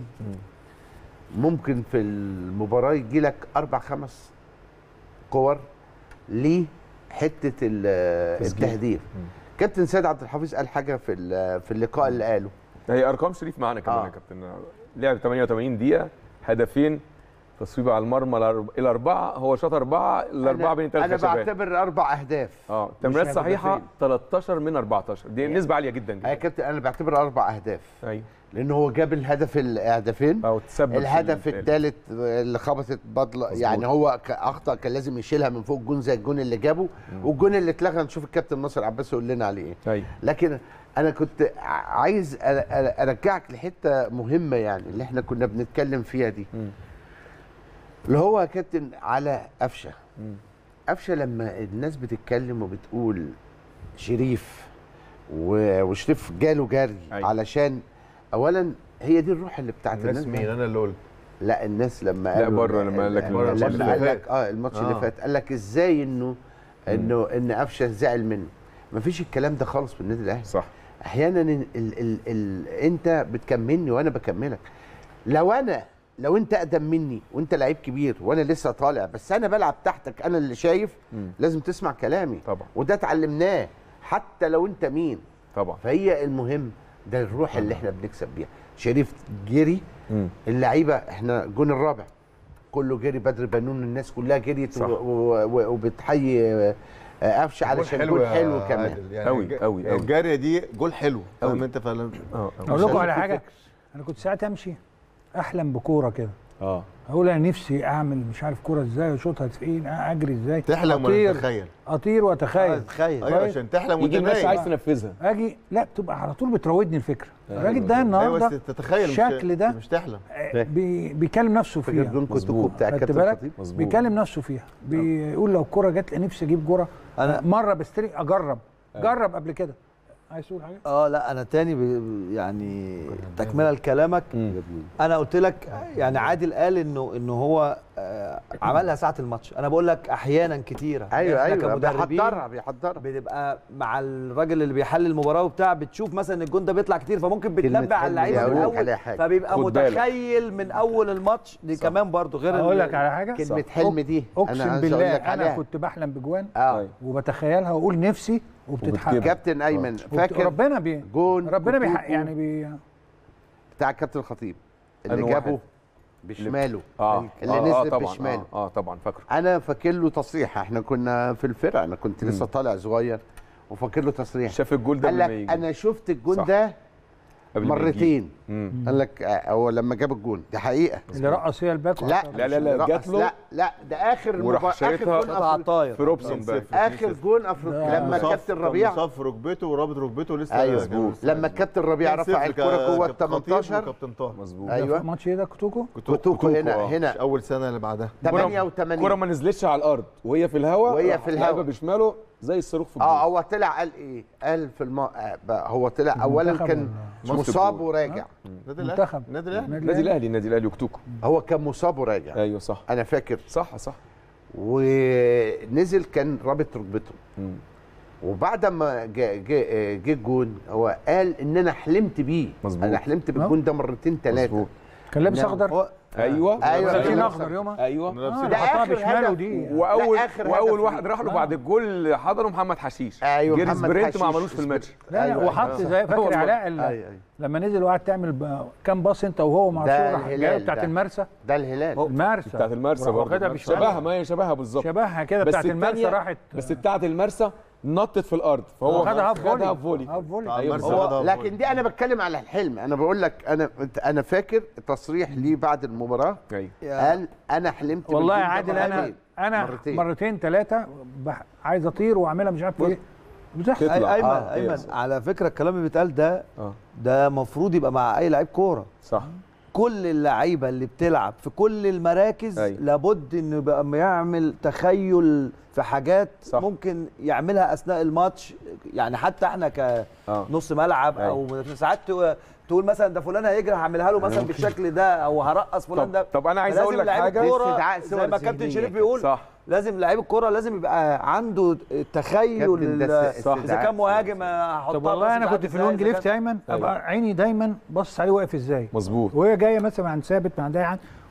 ممكن في المباراه يجي لك اربع خمس كور ليه حته ال- تسجيل. التهديف كابتن سيد عبد الحفيظ قال حاجه في ال- في اللقاء اللي قاله هي ارقام شريف معانا كمان آه. يا كابتن لعب 88 دقيقه هدفين تصويبه على المرمى الأرب- الاربعه هو شاط اربعه الاربعه أنا- بين ثلاث انا خشبات بعتبر اربع اهداف اه تمريرات مش صحيحه هدفين. 13 من 14 دي نسبه عاليه جدا يا جدا كابتن انا بعتبر اربع اهداف ايوه لان هو جاب الهدف الهدفين او تسبب في الهدف التالت. الثالث اللي خبطت بطل يعني هو ك- اخطا كان لازم يشيلها من فوق الجون زي الجون اللي جابه والجون اللي اتلغى نشوف الكابتن ناصر عباس يقول لنا عليه ايه ايوه لكن انا كنت ع- عايز أ- أ- ارجعك لحته مهمه يعني اللي احنا كنا بنتكلم فيها دي اللي هو يا كابتن على قفشه قفشه لما الناس بتتكلم وبتقول شريف و- وشريف جاله جري أيوة. علشان اولا هي دي الروح اللي بتاعت الناس مين انا اللي قلت لا الناس لما لا، قالوا بره لما قال لك لما الماتش اللي قال فات. لك اه الماتش اللي آه. فات قال لك ازاي انه انه ان قفشه زعل منه مفيش الكلام ده خالص في النادي الاهلي صح احيانا ال ال ال ال انت بتكملني وانا بكملك لو انا لو انت اقدم مني وانت لعيب كبير وانا لسه طالع بس انا بلعب تحتك انا اللي شايف مم. لازم تسمع كلامي طبعا وده اتعلمناه حتى لو انت مين طبعا فهي المهم ده الروح اللي احنا بنكسب بيها شريف جري مم. اللعيبه احنا الجون الرابع كله جري بدر بنون الناس كلها جريت صح. و- و- و- وبتحيي آه، آه، قفشه علشان جول يا حلو كمان عادل. يعني أوي، الج- أوي، أوي. الجاريه دي جول حلو فاهم أوي. انت فعلا اه اقول لكم على في حاجه انا كنت ساعات امشي احلم بكوره كده اه اقول انا نفسي اعمل مش عارف كوره ازاي اشوطها فين اجري ازاي تحلم ولا اطير تتخيل اطير واتخيل تخيل ايوه طيب. عشان تحلم وانت يجي الناس نايم. عايز تنفذها اجي لا بتبقى على طول بتراودني الفكره أيوة. الراجل ده ايوه النهارده بس تتخيل مش- الشكل ده مش تحلم آه، بي بيكلم نفسه فاكر فيها جون كوتوكو بتاع خدت كابتن بالك خطيب مظبوط بيكلم نفسه فيها بيقول لو الكوره جت لي نفسي اجيب كوره أنا- مره بستري اجرب جرب قبل كده عايز تقول حاجه اه لا انا تاني ب- يعني تكمله لكلامك انا قلت لك يعني عادل قال انه انه هو آه، عملها ساعه الماتش انا بقول لك احيانا كتيره ايوه احنا ايوه كمدربين بيحضرها بيحضرها بتبقى مع الراجل اللي بيحلل المباراه وبتاع بتشوف مثلا ان الجون ده بيطلع كتير فممكن كلمة بتنبه على حلم اللعيبه دي من أقول لك عليها الاول حاجة. فبيبقى خد بالك. متخيل من اول الماتش دي كمان برضو غير اقول ال- لك على حاجه كلمه حلم دي اقسم عايز بالله أقول لك انا عليها. كنت بحلم بجوان اه وبتخيلها واقول نفسي وبتتحقق وبتجيبها. كابتن ايمن وبت- فاكر ربنا بي جون ربنا بيحق كوتوكو يعني بي بتاع كابتن الخطيب اللي أنه جابه واحد. بشماله اه اللي آه، نزل آه طبعا بشماله. اه, آه طبعا فاكره انا فاكر له تصريح احنا كنا في الفرقه انا كنت لسه طالع صغير وفاكر له تصريح شاف الجول ده قال قبل لك ما يجي انا شفت الجون صح. ده قبل ما يجي. مرتين مم. قال لك آه، هو لما جاب الجون دي حقيقه اللي رقص هي الباك لا لا، لا، لا، مش جات له. لا لا ده اخر وراح مباراة- اخر شايطها جون قطع أفريقيا. الطاير في روبسون اخر جون افريقيا لما مصاب- كابتن ربيع مصاب في ركبته ورابط ركبته لسه ايوه جاب- لما الكابتن ربيع رفع الكره جوه ال 18 كابتن طاهر مظبوط أيوة. ايوه ماتش ايه ده كوتوكو كوتوكو هنا آه، هنا مش اول سنه اللي بعدها الكرة 88 ما نزلتش على الارض وهي في الهواء وهي راح في الهواء. لعبها بشماله زي الصاروخ في الجول اه هو طلع قال ايه؟ قال في الم... آه، بقى هو طلع اولا المنتخب كان ولا؟ مصاب وراجع النادي الاهلي منتخب النادي الاهلي النادي الاهلي النادي الاهلي وكتوكو هو كان مصاب وراجع ايوه صح انا فاكر صح صح ونزل كان رابط ركبته مم. وبعد ما جه جه جه الجون هو قال ان انا حلمت بيه مظبوط. انا حلمت بالجون ده مرتين ثلاثه مظبوط. كان لابس نعم. اخضر ايوه أيوه، لابسين أيوه. اخضر يومها ايوه آه، ده حطها آخر بشماله هدف. دي واول ده آخر واول هدف واحد ليه. راح له آه. بعد الجول حضره محمد حشيش ايوه جري محمد سبرنت ما حشيش. عملوش في الماتش لا لا أيوة، وحط أيوة. زي فاكر والله. علاء ال- ايوه ايوه لما نزل وقعد تعمل ب- كام باص انت وهو مع ده الصورة راح الهلال جايه بتاعت ده. المرسى ده الهلال المرسى بتاعت المرسى وراح واخدها برضه بالشمال. شبهها ما هي شبهها بالظبط شبهها كده بس بتاعت المرسى التانية- راحت بس بتاعت المرسى نطت في الارض فهو خدها هاف فولي هاف فولي هاف فولي أيوة المرسى بالظبط. خدها لكن دي انا بتكلم على الحلم انا بقول لك انا انا فاكر تصريح ليه بعد المباراه ايوه قال انا حلمت والله يا بالجون ده عادل انا مرتين. انا مرتين. مرتين ثلاثه عايز اطير واعملها مش عارف ايه بتحصل تطلع. أي- ايمن آه، ايمن يس. على فكره الكلام اللي بيتقال ده اه ده المفروض يبقى مع اي لعيب كوره صح كل اللعيبه اللي بتلعب في كل المراكز أيوة. لابد انه يبقى يعمل تخيل في حاجات صح. ممكن يعملها اثناء الماتش يعني حتى احنا اه كنص ملعب او ساعات تو- تقول مثلا ده فلان هيجري هعملها له مثلا بالشكل ده او هرقص فلان طب, ده طب انا عايز فلازم اقول لك لعيب حاجه الكورة استدعاء زي صور ما كابتن ذهنية شريف كده. بيقول صح لازم لعيب الكوره لازم يبقى عنده تخيل كابتن ده ال- است- استدعاء. اذا كان مهاجم هحطها طب والله باص انا مش كنت عارف في إزاي، الوينج إذا ليفت كان- ايمن أيوة. ابقى عيني دايما باصص عليه واقف ازاي مظبوط وهي جايه مثلا عند ثابت من عند اي حد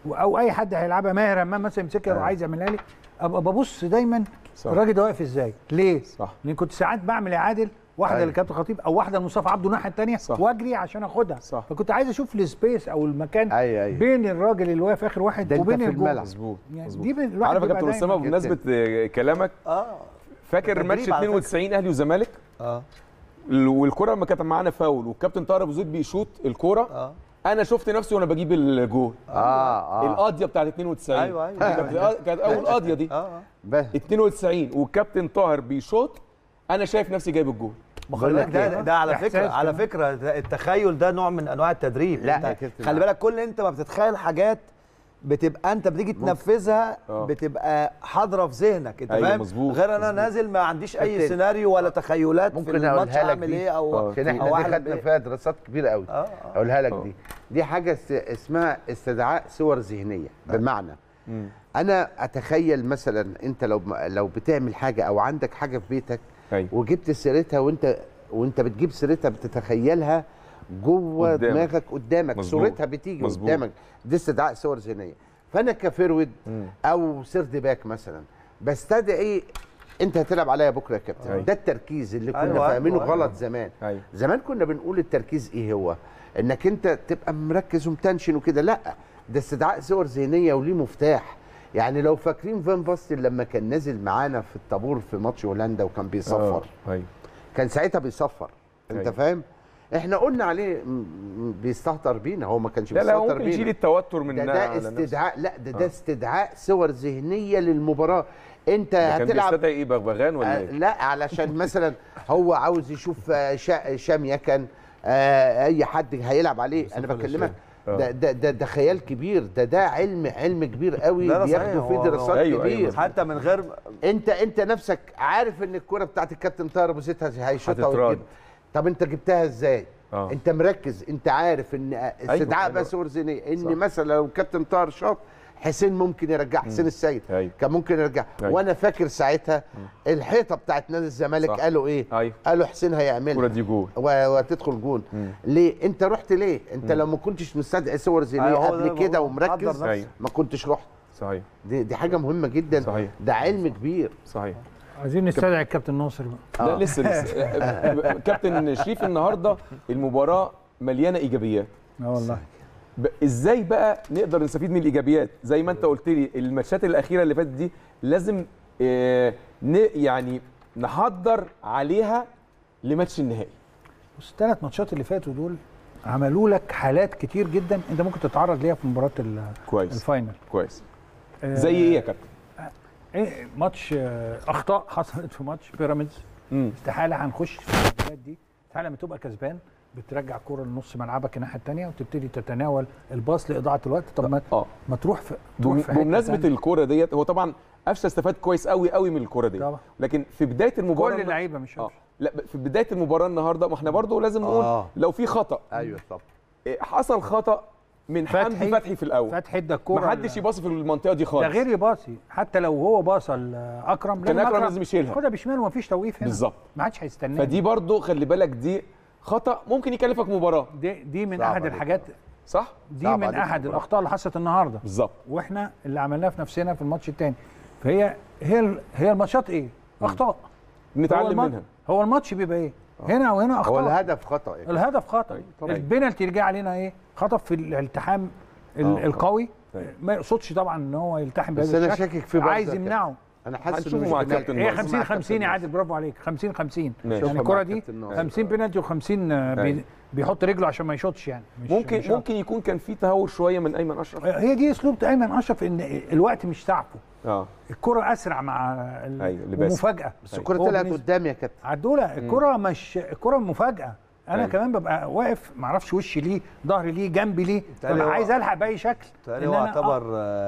او اي حد هيلعبها ماهر امام مثلا يمسكها يروح عايز يعملها لي ابقى ببص دايما صح. الراجل ده واقف ازاي ليه صح. لان كنت ساعات بعمل اعادل واحده أيوة. للكابتن خطيب او واحده لمصطفى عبده الناحيه الثانيه صح. واجري عشان اخدها صح. فكنت عايز اشوف السبيس او المكان أيوة، أيوة. بين الراجل اللي واقف اخر واحد ده أنت وبين في الجول الملعب. مظبوط يعني مظبوط. دي بن- الواحد عارف يا بيبقى كابتن اسامه دايماً- بمناسبه آه، كلامك اه فاكر تدريب ماتش على فكرة. 92 اهلي وزمالك اه ال- والكره لما كانت معانا فاول والكابتن طاهر ابو زيد بيشوط الكوره اه انا شفت نفسي وانا بجيب الجول اه اه القاضيه بتاعت 92 أيوة، أيوة. كانت كانت اول قاضيه دي اه اه بس 92 والكابتن طاهر بيشوط انا شايف نفسي جايب الجول ما خلي بالك ده, ده على إحساس فكره على كمان. فكره ده التخيل ده نوع من انواع التدريب لا، أنت يا كابتن، خلي لا. بالك كل انت ما بتتخيل حاجات بتبقى انت بتيجي تنفذها آه. بتبقى حاضره في ذهنك انت أيوة، فاهم مظبوط، غير انا نازل ما عنديش اي كابتن، سيناريو ولا تخيلات في ممكن الماتش أقولها لك اعمل دي؟ ايه او آه. عشان أو احنا دي أحلم خدنا بإيه. فيها دراسات كبيره قوي اه اقولها لك آه. دي دي حاجه است- اسمها استدعاء صور ذهنيه بمعنى انا اتخيل مثلا انت لو لو بتعمل حاجه او عندك حاجه في بيتك أيوة. وجبت سيرتها وانت وانت بتجيب سيرتها بتتخيلها جوه قدامك. دماغك قدامك مظبوط. صورتها بتيجي مظبوط. قدامك دي استدعاء صور ذهنيه فانا كفرود او سيرد باك مثلا بستدعي انت هتلعب عليا بكره يا كابتن أيوة. ده التركيز اللي كنا أيوة، فاهمينه أيوة، غلط أيوة. زمان أيوة. زمان كنا بنقول التركيز ايه هو انك انت تبقى مركز ومتنشن وكده لا ده استدعاء صور ذهنيه وليه مفتاح يعني لو فاكرين فان باستن لما كان نازل معانا في الطابور في ماتش هولندا وكان بيصفر آه، ايوه كان ساعتها بيصفر انت أيوة. فاهم احنا قلنا عليه م- م- بيستهتر بينا هو ما كانش لا لا هو بيستهتر ممكن يشيل بينا التوتر من ده على ده نفسه. استدعاء لا ده ده آه. استدعاء صور ذهنيه للمباراه انت ده كان هتلعب بيستدعي ايه بغبغان ولا آه، ايه؟ لا علشان مثلا هو عاوز يشوف آه، شا- شام يكن آه، اي حد هيلعب عليه انا بكلمك آه. ده ده ده, ده خيال كبير ده ده علم علم كبير قوي لا، لا، صحيح، بياخدوا فيه هو- دراسات أيوة، أيوة، كبير مظبوط. حتى من غير انت انت نفسك عارف ان الكره بتاعت الكابتن طاهر ابو زيد هيشوطها هتترد. وتجيب طب انت جبتها ازاي؟ آه. انت مركز انت عارف ان استدعاء أيوة. بقى صور ذهنيه ان صح. مثلا لو الكابتن طاهر شاط حسين ممكن يرجع حسين السيد أيوة. كان ممكن يرجع أيوة. وانا فاكر ساعتها الحيطه بتاعت نادي الزمالك صح. قالوا ايه؟ أيوة. قالوا حسين الكوره هيعملها دي جول و- وهتدخل جون ليه؟ انت رحت ليه؟ انت لو ما كنتش مستدعي صور ذهنيه أيوة، هو قبل ده- كده هو ومركز حضر نفسه. ما كنتش رحت صحيح دي, دي حاجه مهمه جدا صحيح. ده علم كبير صحيح عايزين نستدعي الكابتن ناصر بقى لا لسه لسه كابتن شريف النهارده المباراه مليانه ايجابيات اه والله ب- ازاي بقى نقدر نستفيد من الايجابيات زي ما انت قلت لي الماتشات الاخيره اللي فاتت دي لازم آه، ن- يعني نحضر عليها لماتش النهائي بص الثلاث ماتشات اللي فاتوا دول عملوا لك حالات كتير جدا انت ممكن تتعرض ليها في مباراه ال- كويس الفاينل كويس آه، زي ايه يا كابتن ايه ماتش آه، اخطاء حصلت في ماتش بيراميدز مم. استحاله هنخش في المباريات دي استحاله لما تبقى كسبان بترجع الكوره لنص ملعبك الناحيه الثانيه وتبتدي تتناول الباص لاضاعه الوقت طب ما اه ما تروح في تروح في حتة بمناسبه تانية. الكوره ديت هو طبعا قفشه استفاد كويس قوي قوي من الكوره دي طبعا. لكن في بدايه المباراه كل اللعيبه مش اه قفشة. لا في بدايه المباراه النهارده ما احنا برضو لازم نقول آه. لو في خطا ايوه طب إيه، حصل خطا من حمدي فتحي- فتحي في الاول فتحي ادى الكوره ما حدش يباصي في المنطقه دي خالص ده غير يباصي حتى لو هو باصى لاكرم كان أكرم لازم يشيلها. خدها بشماله ومفيش توقيف هنا بالظبط. ما حدش هيستناه فدي برضو خلي بالك دي خطا ممكن يكلفك مباراه دي دي من صعب احد عليك. الحاجات صح دي صعب من عليك احد المباراة. الاخطاء اللي حصلت النهارده بالظبط واحنا اللي عملناه في نفسنا في الماتش الثاني فهي هي ال- هي الماتشات ايه اخطاء هو نتعلم الما- منها هو الماتش بيبقى ايه هنا وهنا هو اخطاء الهدف خطا يعني. الهدف خطا طبعاً. البنالتي اللي جه علينا ايه خطا في الالتحام ال- آه. القوي طيب. ما يقصدش طبعا ان هو يلتحم بس بهذا انا الشكل شاكك في برضه عايز يا كابتن. يمنعه انا حاسس هنشوفه إنه مش مع بنالتي. كابتن هي ناصر. 50 مع 50 كابتن يا عادل برافو عليك 50 50 ماشي. يعني شوفها الكره مع دي كابتن ناصر. 50 بينالتي و50 أيوة. بي بيحط رجله عشان ما يشوطش يعني مش ممكن مش ممكن يكون كان في تهور شويه من ايمن اشرف هي دي اسلوب ايمن اشرف ان الوقت مش تعبه اه الكره اسرع مع ال- أيوة، اللي باسم. ومفاجاه بس الكره هو طلعت بالنسبة- قدام يا كابتن عدوله الكره مش الكره مفاجاه انا أيوة. كمان ببقى واقف ما اعرفش وشي ليه ظهري ليه جنبي ليه بالتالي ببقى هو- عايز الحق باي شكل تقريبا إن هو أنا اعتبر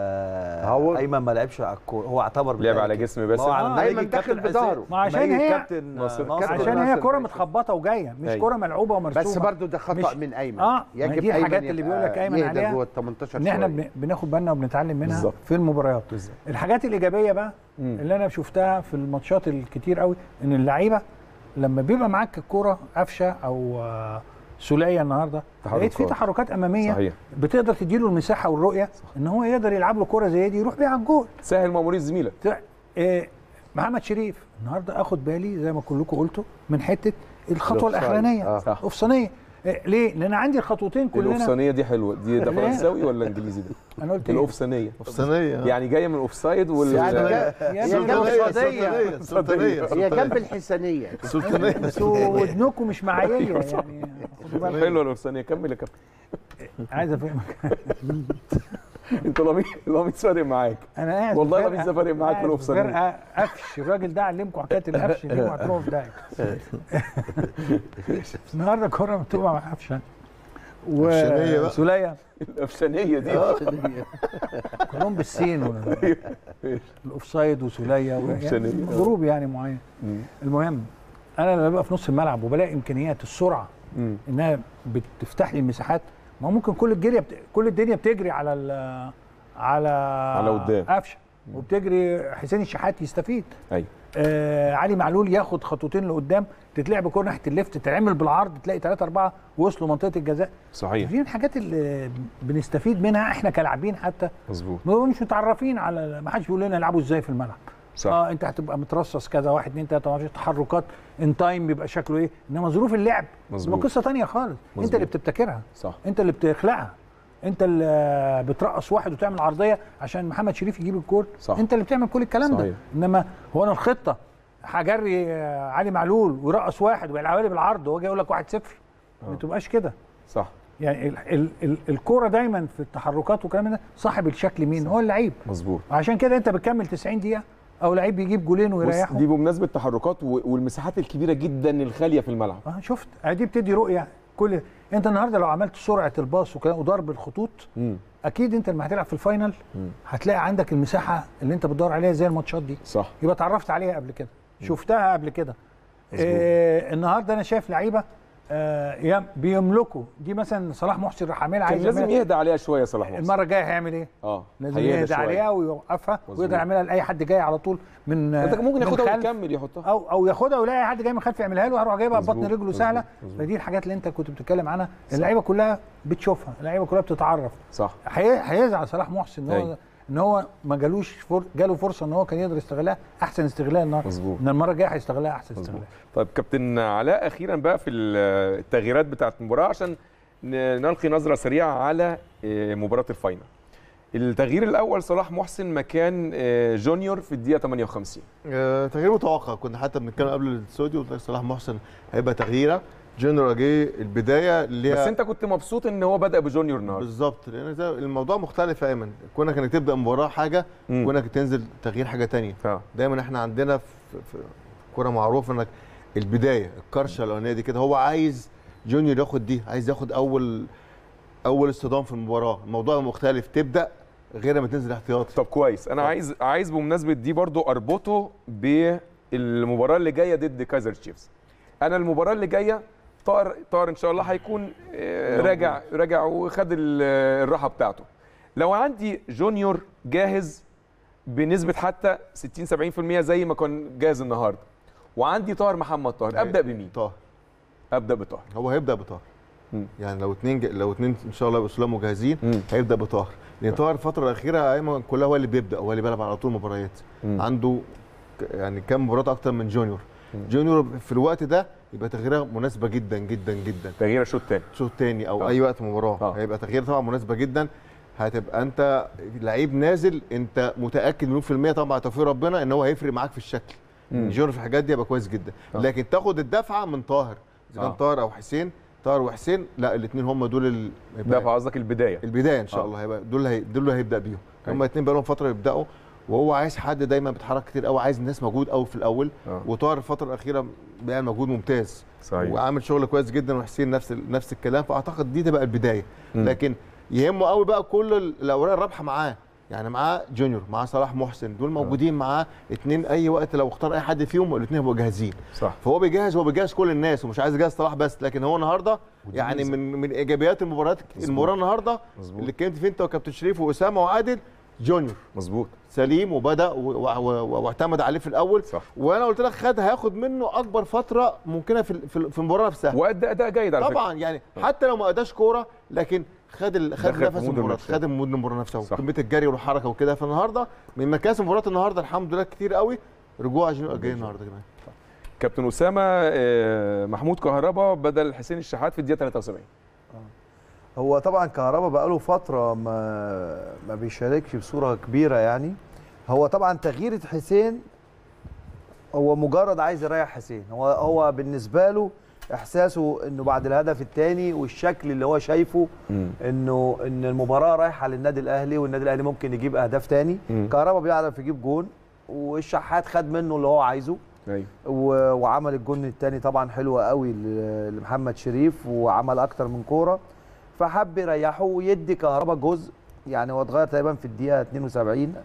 آه، هو- ايمن ما لعبش على الكوره هو اعتبر لعب بالتالي على كده. جسم ما باسم هو على آه، ما يجي أيمن داخل الكابتن بظهره. حسين- ما عشان ما يجي هي- الكابتن ناصر. ناصر عشان هي كره متخبطه وجايه مش أيوة. كره ملعوبه ومرسومه بس برضو ده خطا مش- من ايمن اه ما يجب دي أيمن الحاجات اللي يبقى بيقول لك ايمن يهدى عليها جوه ال 18 ان احنا شوية. بن- بناخد بالنا وبنتعلم منها بالظبط. في المباريات بالظبط. الحاجات الايجابيه بقى مم. اللي انا شفتها في الماتشات الكتير قوي ان اللعيبه لما بيبقى معاك الكوره قفشه او آه، سوليه النهارده تحركات. لقيت في تحركات اماميه صحيح بتقدر تديله المساحه والرؤيه ان هو يقدر يلعب له كره زي دي يروح بيها على الجول سهل مأمورية زميلك ت- آه، محمد شريف النهارده اخد بالي زي ما كلكم قلتوا من حته الخطوه الأوفسايد. الاخرانيه آه. صح. اوفسانيه آه، ليه؟ لان عندي الخطوتين كلنا الأوفسانية دي حلوة دي ده لا. فرنساوي ولا إنجليزي ده؟ انا قلت إيه؟ الأوفسانية صينيه يعني جايه من الاوفسايد وال يعني جا- يا هي ابني جنب السعودية. سلطانيه هي جنب الحسنيه سلطانيه انتوا ودنكم مش معايا يعني خدوا بالكم. حلوه الاوفسانيه كمل يا كابتن عايز افهمك انت لميس لميس فارق معاك انا قاعد والله في لميس فرقة- ده فارق معاك في قاعد الأوفسانية. فرقه قفش الراجل ده علمكم حكايه القفش دي وهتروحوا في داهيه النهارده كوره بتبقى مع قفشه قفشانية بقى. وسوليه الاوفسانيه دي كلهم بالسين ولا- الاوفسايد وسوليه و- أوفسانية. يعني جروب يعني معين مم. المهم انا لما ببقى في نص الملعب وبلاقي امكانيات السرعه مم. انها بتفتح لي المساحات ما ممكن كل الجريه بت... كل الدنيا بتجري على ال... على على قدام. قفشه وبتجري حسين الشحات يستفيد ايوه آه علي معلول ياخد خطوتين لقدام تتلعب كوره ناحيه الليفت تتعمل بالعرض تلاقي 3 4 وصلوا منطقه الجزاء صحيح دي الحاجات اللي بنستفيد منها احنا كلاعبين حتى مظبوط ما مش متعرفين على ما حدش بيقول لنا العبوا ازاي في الملعب صح اه انت هتبقى مترصص كذا واحد اتنين تلاته اربعه تحركات ان تايم بيبقى شكله ايه انما ظروف اللعب مظبوط. بتبقى قصه تانية خالص انت مظبوط. اللي بتبتكرها صح انت اللي بتخلقها انت اللي بترقص واحد وتعمل عرضيه عشان محمد شريف يجيب الجول صح. انت اللي بتعمل كل الكلام ده صحيح. انما هو انا الخطه هجري آه، علي معلول ويرقص واحد ويلعبها لي بالعرض واجي اقول لك 1 0 ما تبقاش كده صح يعني ال ال ال الكوره دايما في التحركات والكلام ده صاحب الشكل مين هو اللعيب مظبوط عشان كده انت بتكمل 90 دقيقه او لعيب بيجيب جولين بص ويريحه دي بمناسبه التحركات و- والمساحات الكبيره جدا الخاليه في الملعب اه شفت اه دي بتدي رؤيه كل انت النهارده لو عملت سرعه الباص وكده وضرب الخطوط مم. اكيد انت لما هتلعب في الفاينل هتلاقي عندك المساحه اللي انت بتدور عليها زي الماتشات دي صح يبقى اتعرفت عليها قبل كده شفتها قبل كده آه النهارده انا شايف لعيبه آه يم- بيملكوا دي مثلا صلاح محسن راح عاملها كان عايز لازم يعملها. يهدى عليها شويه صلاح محسن المره الجايه هيعمل ايه؟ اه لازم هيهدى يهدى شوية. عليها ويوقفها مظبوط. ويقدر يعملها لاي حد جاي على طول من انت ممكن من ياخدها خلف. ويكمل يحطها او او ياخدها ويلاقي اي حد جاي من خلف يعملها له هروح جايبها ببطن مظبوط، رجله مظبوط، سهله مظبوط. فدي الحاجات اللي انت كنت بتتكلم عنها اللعيبه كلها بتشوفها اللعيبه كلها بتتعرف صح هي- هيزعل صلاح محسن ان هو أيوة. ان هو ما جالوش فر... جاله فرصه ان هو كان يقدر يستغلها احسن استغلال النهارده مظبوط. ان المره الجايه هيستغلها احسن مظبوط استغلال طيب كابتن علاء اخيرا بقى في ال- التغييرات بتاعه المباراه عشان ن- نلقي نظره سريعه على آه، مباراه الفاينل التغيير الاول صلاح محسن مكان آه، جونيور في الدقيقه 58 آه، تغيير متوقع كنا حتى بنتكلم قبل الاستوديو قلت لك صلاح محسن هيبقى تغييره جنرال جه البدايه اللي بس هي انت كنت مبسوط ان هو بدا بجونيور النهارده بالظبط لان ده الموضوع مختلف يا ايمن كونك انك تبدا مباراه حاجه مم. كونك تنزل تغيير حاجه تانية اه دايما احنا عندنا في, في كوره معروف انك البدايه الكرشه الاولانيه دي كده هو عايز جونيور ياخد دي عايز ياخد اول اول اصطدام في المباراه الموضوع مختلف تبدا غير ما تنزل احتياطي طب كويس انا عايز عايز بمناسبه دي برضو اربطه بالمباراه اللي جايه ضد كايزر تشيفز انا المباراه اللي جايه طاهر طاهر ان شاء الله هيكون آه، راجع راجع وخد ال- الراحه بتاعته لو عندي جونيور جاهز بنسبه حتى 60 70% زي ما كان جاهز النهارده وعندي طاهر محمد طاهر ابدا بمين طاهر ابدا بطاهر هو هيبدا بطاهر مم. يعني لو اتنين ج... لو اتنين ان شاء الله يبقوا سلام مجهزين مم. هيبدا بطاهر لان طاهر الفتره الاخيره ايمن كلها هو اللي بيبدا هو اللي بيلعب على طول مباريات مم. عنده ك- يعني كام مباراه اكتر من جونيور جونيور في الوقت ده يبقى تغييره مناسبه جدا جدا جدا تغيير الشوط الثاني شوط تاني او آه. اي وقت مباراه آه. هيبقى تغيير طبعا مناسبه جدا هتبقى انت لعيب نازل انت متاكد مليون في الميه طبعا توفيق ربنا ان هو هيفرق معاك في الشكل مم. جونيور في الحاجات دي هيبقى كويس جدا آه. لكن تاخد الدفعه من طاهر اذا كان آه. طاهر او حسين طاهر وحسين لا الاثنين هم دول ال... ده قصدك البدايه البدايه ان شاء آه. الله هيبقى دول هي... دول اللي هيبدا بيهم أيوة. هم الاثنين بقى لهم فتره يبداوا وهو عايز حد دايما بيتحرك كتير قوي عايز الناس موجود قوي في الاول آه. وطاهر الفتره الاخيره بيعمل مجهود ممتاز صحيح وعامل شغل كويس جدا وحسين نفس ال- نفس الكلام فاعتقد دي تبقى البدايه مم. لكن يهمه قوي بقى كل ال- الاوراق الرابحه معاه يعني معاه جونيور معاه صلاح محسن دول موجودين معاه اتنين اي وقت لو اختار اي حد فيهم الاثنين هيبقوا جاهزين صح فهو بيجهز هو بيجهز كل الناس ومش عايز يجهز صلاح بس لكن هو النهارده ودي يعني ميزة. من من ايجابيات المباريات مظبوط. المباراه النهارده مظبوط. اللي اتكلمت فيه انت وكابتن شريف واسامه وعادل جونيور مظبوط سليم وبدا و- و- و- واعتمد عليه في الاول صح وانا قلت لك خد هياخد منه اكبر فتره ممكنه في ال- في ال- في المباراه نفسها وادى اداء جيد على فكره طبعا يعني حتى لو ما اداش كوره لكن خد ال... خد دخل في نفس مود المباراه الماتش. خد مود المباراه نفسها صح. وكميه الجري والحركه وكده فالنهارده من مكاسب مباراه النهارده الحمد لله كتير قوي رجوع جنوب جاي النهارده كمان كابتن اسامه آه، محمود كهربا بدل حسين الشحات في الدقيقه 73 هو طبعا كهربا بقاله فتره ما ما بيشاركش بصوره كبيره يعني هو طبعا تغيير حسين هو مجرد عايز يريح حسين هو هو بالنسبه له احساسه انه بعد الهدف الثاني والشكل اللي هو شايفه انه ان المباراه رايحه للنادي الاهلي والنادي الاهلي ممكن يجيب اهداف تاني مم. كهربا بيعرف يجيب جون والشحات خد منه اللي هو عايزه ايوه و- وعمل الجون الثاني طبعا حلو قوي ل- لمحمد شريف وعمل اكتر من كوره فحب يريحه ويدي كهربا جزء يعني هو اتغير تقريبا في الدقيقه 72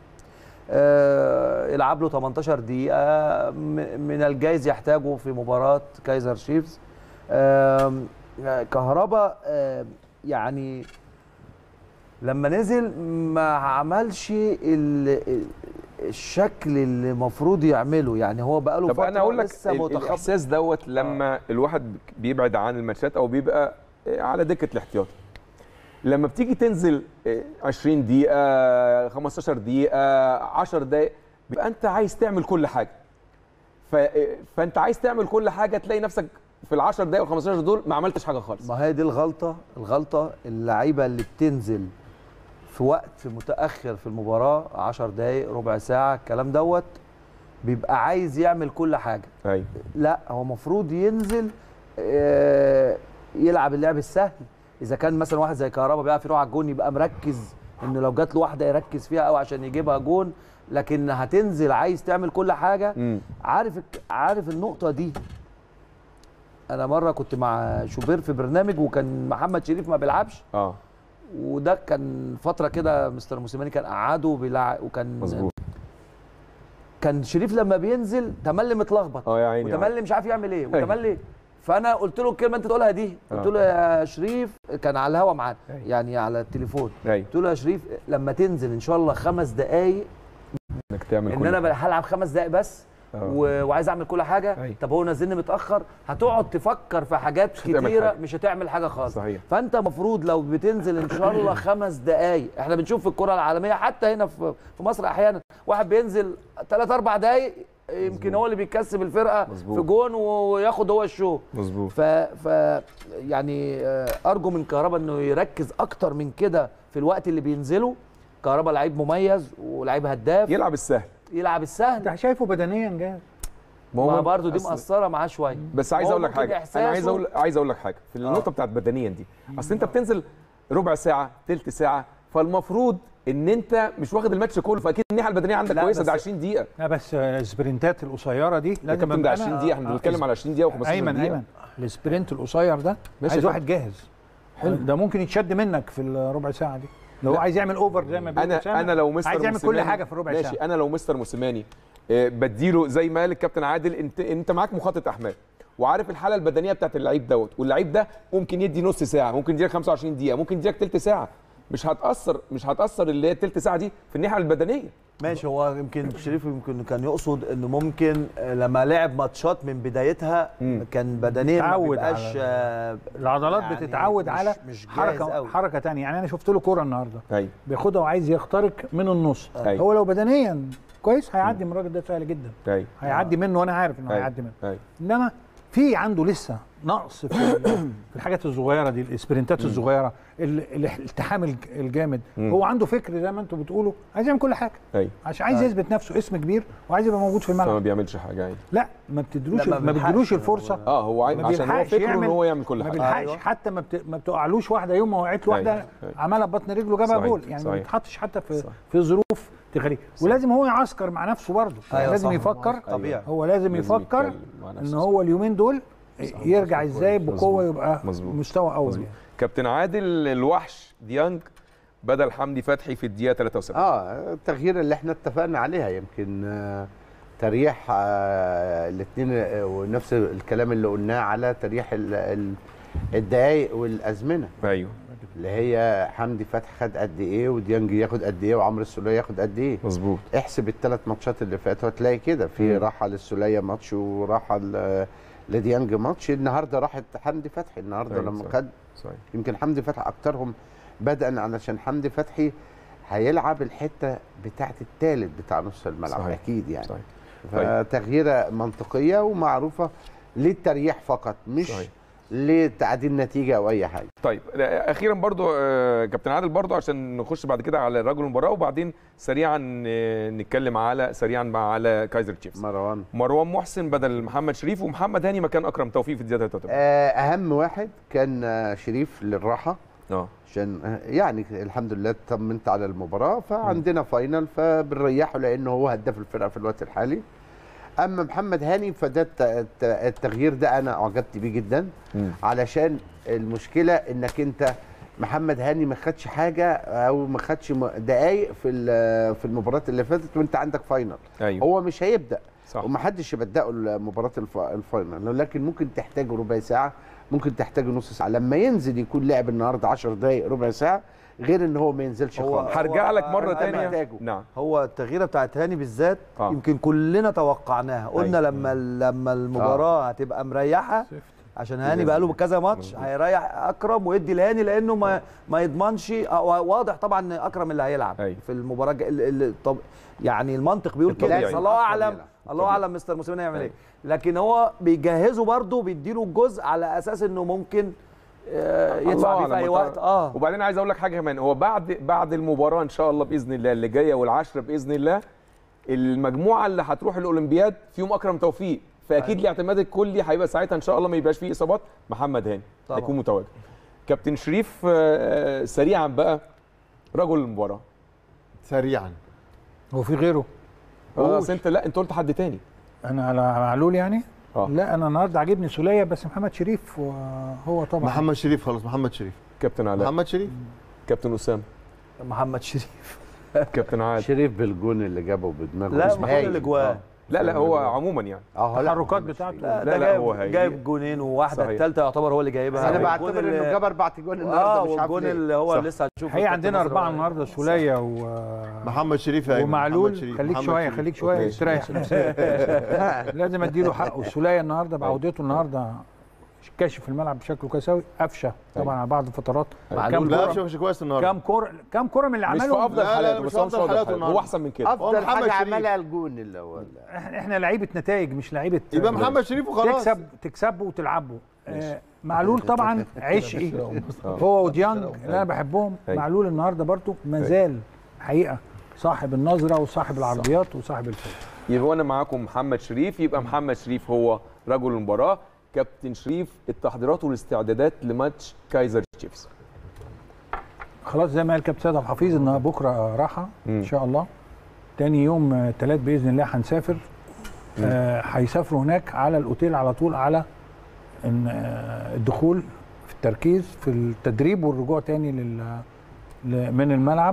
آه يلعب له 18 دقيقه م- من الجايز يحتاجه في مباراه كايزر شيفز آم، آه كهربا آه يعني لما نزل ما عملش ال- ال- الشكل اللي المفروض يعمله يعني هو بقاله طب فتره انا اقول لك لسه ال- متخبط الاحساس دوت لما الواحد بيبعد عن الماتشات او بيبقى على دكه الاحتياطي لما بتيجي تنزل 20 دقيقه 15 دقيقه 10 دقائق بيبقى انت عايز تعمل كل حاجه ف... فانت عايز تعمل كل حاجه تلاقي نفسك في ال 10 دقائق وال 15 دول ما عملتش حاجه خالص ما هي دي الغلطه الغلطه اللعيبه اللي بتنزل في وقت متاخر في المباراه 10 دقائق ربع ساعه الكلام دوت بيبقى عايز يعمل كل حاجه ايوه لا هو المفروض ينزل آه، يلعب اللعب السهل اذا كان مثلا واحد زي كهربا بيعرف يروح على الجون يبقى مركز انه لو جات له واحده يركز فيها قوي عشان يجيبها جون لكن هتنزل عايز تعمل كل حاجه امم عارف الك- عارف النقطه دي انا مره كنت مع شوبير في برنامج وكان محمد شريف ما بيلعبش اه وده كان فتره كده مستر موسيماني كان قعده بيلعب وكان مظبوط كان شريف لما بينزل تملي متلخبط اه يا عيني وتملي مش عارف يعمل ايه وتملي فانا قلت له الكلمه انت تقولها دي قلت آه. له يا شريف كان على الهوا معانا أيوة. يعني على التليفون ايوه قلت له يا شريف لما تنزل ان شاء الله خمس دقائق انك تعمل ان كل انا حاجة. هلعب خمس دقائق بس آه. و... وعايز اعمل كل حاجه أيوة. طب هو نزلني متاخر هتقعد تفكر في حاجات هتعمل كتيره حاجة. مش هتعمل حاجه خالص صحيح فانت المفروض لو بتنزل ان شاء الله خمس دقائق احنا بنشوف في الكره العالميه حتى هنا في في مصر احيانا واحد بينزل ثلاث اربع دقائق يمكن هو اللي بيكسب الفرقه مظبوط. في جون وياخد هو الشو مظبوط ف, ف يعني آه، ارجو من كهربا انه يركز اكتر من كده في الوقت اللي بينزله كهربا لعيب مميز ولعيب هداف يلعب السهل يلعب السهل انت شايفه بدنيا جاهز ما برضه دي أصل- مأثرة معاه شوية بس عايز هو اقول لك ممكن حاجه انا عايز إحساسه- اقول عايز اقول لك حاجه في النقطه بتاعت بدنيا دي اصل انت بتنزل ربع ساعه ثلث ساعه فالمفروض ان انت مش واخد الماتش كله فاكيد الناحيه البدنيه عندك لا، كويسه بس- ده 20 دقيقه لا بس آه، السبرنتات القصيره دي يا لازم كابتن ده أبقى 20 أنا- دقيقه احنا آه، بنتكلم على 20 دقيقه و15 ايمن دقيقه ايمن السبرنت القصير ده ماشي عايز يا واحد جاهز حلو ده ممكن يتشد منك في الربع ساعه دي لو هو لا. عايز يعمل اوفر زي ما بيقول انا أسامة، انا لو مستر عايز يعمل كل موسيماني- حاجه في الربع ماشي ساعه انا لو مستر موسيماني آه، بديله زي ما قال الكابتن عادل انت انت معاك مخطط احمال وعارف الحاله البدنيه بتاعت اللعيب دوت واللعيب ده ممكن يدي نص ساعه ممكن يديلك 25 دقيقه ممكن يديلك ثلث ساعه مش هتاثر مش هتاثر اللي هي الثلث ساعه دي في الناحيه البدنيه ماشي هو يمكن شريف يمكن كان يقصد انه ممكن آه، لما لعب ماتشات من بدايتها مم. كان بدنيا ما متعود بيبقاش على- آه، العضلات يعني بتتعود مش- على مش جاهز حركه قوي. حركه تانية يعني انا شفت له كوره النهارده ايوه بياخدها وعايز يخترق من النص أيوة. هو لو بدنيا كويس هيعدي من الراجل ده سهل جدا ايوه هيعدي منه وانا عارف انه أيوة. هيعدي منه ايوه انما في عنده لسه نقص في ال- في الحاجات الصغيره دي الاسبرنتات الصغيره ال- الالتحام الج- الجامد مم. هو عنده فكر زي ما انتم بتقولوا عايز يعمل كل حاجه ايوه عشان عايز يثبت نفسه اسم كبير وعايز يبقى موجود في فما الملعب بيعملش حاجه عادي لا ما بتدلوش لا، ما ما بيلحقش بتدلوش هو- الفرصه اه هو عايز ما عشان هو بيلحقش فكره ان يعمل- هو يعمل كل ما حاجه بيلحقش أيوة. حتى ما, بت... ما بتقعلوش واحده يوم ما وقعت له واحده أيوة. أيوة. عملها ببطن رجله جابها صحيح. جول يعني ما صحيح. بيتحطش حتى في صح. في ظروف تخليه ولازم هو يعسكر مع نفسه برضه يعني أيوة لازم صح. يفكر طبيعي هو لازم لازم يفكر يتكلم مع نفسه. ان هو اليومين دول يرجع ازاي بقوه مظبوط. يبقى مظبوط. مستوى اول مظبوط. يعني. كابتن عادل الوحش ديانج بدل حمدي فتحي في الدقيقه 73 اه التغيير اللي احنا اتفقنا عليها يمكن آه، تريح الاثنين ونفس الكلام اللي قلناه على تريح ال- ال- الدقائق والازمنه ايوه اللي هي حمدي فتحي خد قد ايه وديانج ياخد قد ايه وعمرو السوليه ياخد قد ايه مظبوط احسب الثلاث ماتشات اللي فاتوا هتلاقي كده في مم. راحه للسوليه ماتش وراحه ل- لديانج ماتش النهارده راحت حمدي فتحي النهارده أيوة لما صح. خد صحيح يمكن حمدي فتحي اكترهم بدءا علشان حمدي فتحي هيلعب الحته بتاعت الثالث بتاع نص الملعب صحيح. اكيد يعني صحيح طيب. فتغييره منطقيه ومعروفه للتريح فقط مش صحيح. لتعديل نتيجه او اي حاجه طيب اخيرا برضو آه، كابتن عادل برضو عشان نخش بعد كده على رجل المباراه وبعدين سريعا آه، نتكلم على سريعا مع على كايزر تشيفز مروان مروان محسن بدل محمد شريف ومحمد هاني مكان اكرم توفيق في الدقيقه 83 آه، اهم واحد كان آه، شريف للراحه اه عشان آه، يعني الحمد لله طمنت على المباراه فعندنا فاينل فبنريحه لانه هو هداف الفرقه في الوقت الحالي اما محمد هاني فده الت- الت- التغيير ده انا اعجبت بيه جدا مم. علشان المشكله انك انت محمد هاني ما خدش حاجه او ما خدش م- دقايق في ال- في المباراه اللي فاتت وانت عندك فاينل ايوه هو مش هيبدا صح ومحدش يبدأه مباراة الف- الفاينل لكن ممكن تحتاج ربع ساعة ممكن تحتاج نص ساعة لما ينزل يكون لعب النهارده 10 دقايق ربع ساعة غير ان هو ما ينزلش هو- خالص هرجع لك مره أنت ثانيه محتاجه. نعم هو التغييره بتاعت هاني بالذات آه. يمكن كلنا توقعناها قلنا أيوة. لما لما المباراه هتبقى مريحه عشان هاني بقى له كذا ماتش مظبوط. هيريح اكرم ويدي لهاني لانه ما ما يضمنش آه، واضح طبعا ان اكرم اللي هيلعب أيوة. في المباراه الج- ال- ال- طب يعني المنطق بيقول كده الطبيعي. بس الله اعلم يلعب. الله اعلم مستر موسيماني هيعمل ايه لكن هو بيجهزه برضه بيديله الجزء على اساس انه ممكن آه، الله يدفع بيه في أعلم. اي وقت اه وبعدين عايز اقول لك حاجه كمان هو بعد بعد المباراه ان شاء الله باذن الله اللي جايه والعشره باذن الله المجموعه اللي هتروح الاولمبياد فيهم اكرم توفيق فاكيد الاعتماد الكلي هيبقى ساعتها ان شاء الله ما يبقاش فيه اصابات محمد هاني طبعا. هيكون متواجد كابتن شريف آه، سريعا بقى رجل المباراه سريعا هو في غيره اه أصل انت لا انت قلت حد تاني انا على معلول يعني اه لا انا النهارده عاجبني سوليه بس محمد شريف هو طبعا محمد شريف خلاص محمد شريف كابتن علاء محمد شريف كابتن اسامه محمد شريف كابتن عادل شريف بالجون اللي جابه بدماغه لا اسمه ما كل هايل. الاجوان لا لا هو عموما يعني اه لا التحركات محمد بتاعته شريف. لا, لا، ده لا، هو جايب هي- جايب جونين وواحده صحيح. الثالثه يعتبر هو اللي جايبها انا والجون بعتبر اللي- انه جاب اربع تجوان اه النهارده مش عارف والجون ليه. اللي هو صح. لسه هنشوفه هي كابتن عندنا ناصر اربعه هو- النهارده سوليه و محمد شريف يا أيمن، محمد ومعلول شريف، خليك محمد شويه شريف. خليك شويه أوكي. استريح لازم اديله حقه السوليه النهارده بعودته النهارده كاشف الملعب بشكله كويس قوي قفشه طبعا على بعض الفترات معلول لا كام مش كوره مش كويس النهارده كام كوره كام كوره من اللي مش في عمله افضل لا، لا، حالاته مش بس هو أفضل مش أفضل حالاته حالاته. هو النهاردة. احسن من كده افضل محمد حاجه شريف. عملها الجون اللي هو احنا احنا لعيبه نتائج مش لعيبه يبقى محمد شريف وخلاص تكسب تكسبه وتلعبه آه معلول طبعا عشقي هو وديانج اللي انا بحبهم أيوة. معلول النهارده برضو ما زال حقيقه صاحب النظره وصاحب العرضيات وصاحب الفوز يبقى انا معاكم محمد شريف يبقى محمد شريف هو رجل المباراه كابتن شريف التحضيرات والاستعدادات لماتش كايزر تشيفز خلاص زي ما قال كابتن سيد عبد الحفيظ ان بكره راحه مم. ان شاء الله تاني يوم الثلاث باذن الله هنسافر آه، هيسافروا هناك على الاوتيل على طول على إن آه، الدخول في التركيز في التدريب والرجوع تاني لل ل- من الملعب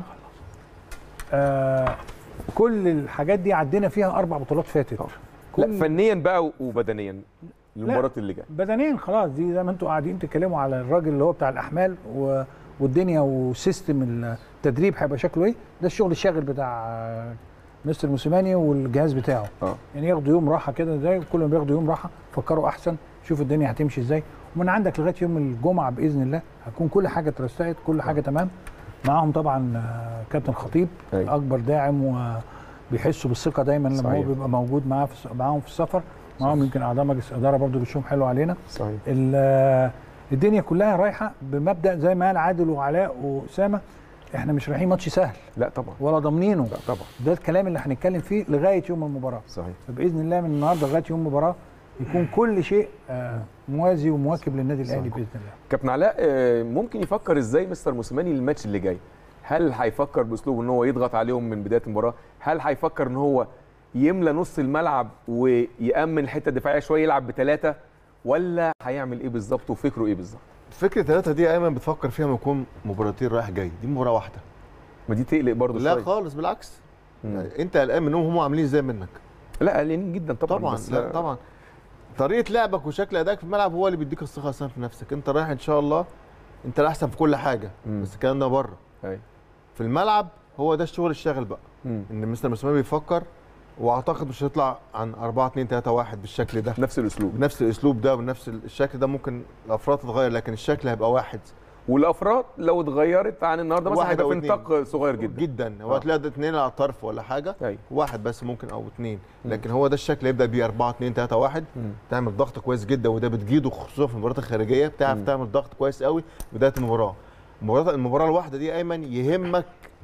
آه، كل الحاجات دي عدينا فيها اربع بطولات فاتت لا كل- فنيا بقى وبدنيا المباراه اللي جايه بدنيا خلاص دي زي ما انتوا قاعدين تتكلموا على الراجل اللي هو بتاع الاحمال و... والدنيا وسيستم التدريب هيبقى شكله ايه ده الشغل الشاغل بتاع آه، مستر موسيماني والجهاز بتاعه اه يعني ياخدوا يوم راحه كده زي كل ما بياخدوا يوم راحه فكروا احسن شوفوا الدنيا هتمشي ازاي ومن عندك لغايه يوم الجمعه باذن الله هتكون كل حاجه اترستقت كل حاجه تمام معاهم طبعا آه، كابتن خطيب أيوة. اكبر داعم وبيحسوا بالثقه دايما لما هو صحيح. بيبقى موجود معاه في معاهم في السفر معاهم يمكن اعضاء مجلس الاداره برضو بيشوفهم حلو علينا صحيح ال- الدنيا كلها رايحه بمبدا زي ما قال عادل وعلاء واسامه احنا مش رايحين ماتش سهل لا طبعا ولا ضامنينه لا طبعا ده الكلام اللي هنتكلم فيه لغايه يوم المباراه صحيح فباذن الله من النهارده لغايه يوم المباراه يكون كل شيء آه، موازي ومواكب للنادي الاهلي باذن الله كابتن علاء آه، ممكن يفكر ازاي مستر موسيماني للماتش اللي جاي هل هيفكر باسلوب ان هو يضغط عليهم من بدايه المباراه هل هيفكر ان هو يملى نص الملعب ويامن الحته الدفاعيه شويه يلعب بثلاثه ولا هيعمل ايه بالظبط وفكره ايه بالظبط فكره ثلاثه دي ايمن بتفكر فيها لما يكون مباراتين رايح جاي دي مباراه واحده ما دي تقلق برضه لا شويه خالص بالعكس مم. يعني انت قلقان منهم هم عاملين ازاي منك لا قلقانين جدا طبعا طبعا بس لا طبعا طريقه لعبك وشكل ادائك في الملعب هو اللي بيديك الثقه اصلا في نفسك انت رايح ان شاء الله انت الاحسن في كل حاجه مم. بس الكلام ده بره أيوة. في الملعب هو ده الشغل الشاغل بقى مم. ان مستر موسيماني بيفكر واعتقد مش هيطلع عن 4 2 3 1 بالشكل ده نفس الاسلوب بنفس الاسلوب ده ونفس الشكل ده ممكن الافراد تتغير لكن الشكل هيبقى واحد والافراد لو اتغيرت عن النهارده مثلا واحد هيبقى أو في اتنين. نطاق صغير جدا جدا هو آه. هتلاقي ده اتنين على الطرف ولا حاجه أيوة. واحد بس ممكن او اتنين لكن هو ده الشكل يبدا بيه 4 2 3 1 مم. تعمل ضغط كويس جدا وده بتجيده خصوصا في المباريات الخارجيه بتعرف مم. تعمل ضغط كويس قوي بدايه المباراه المباراه المباراه الواحده دي ايمن يهمك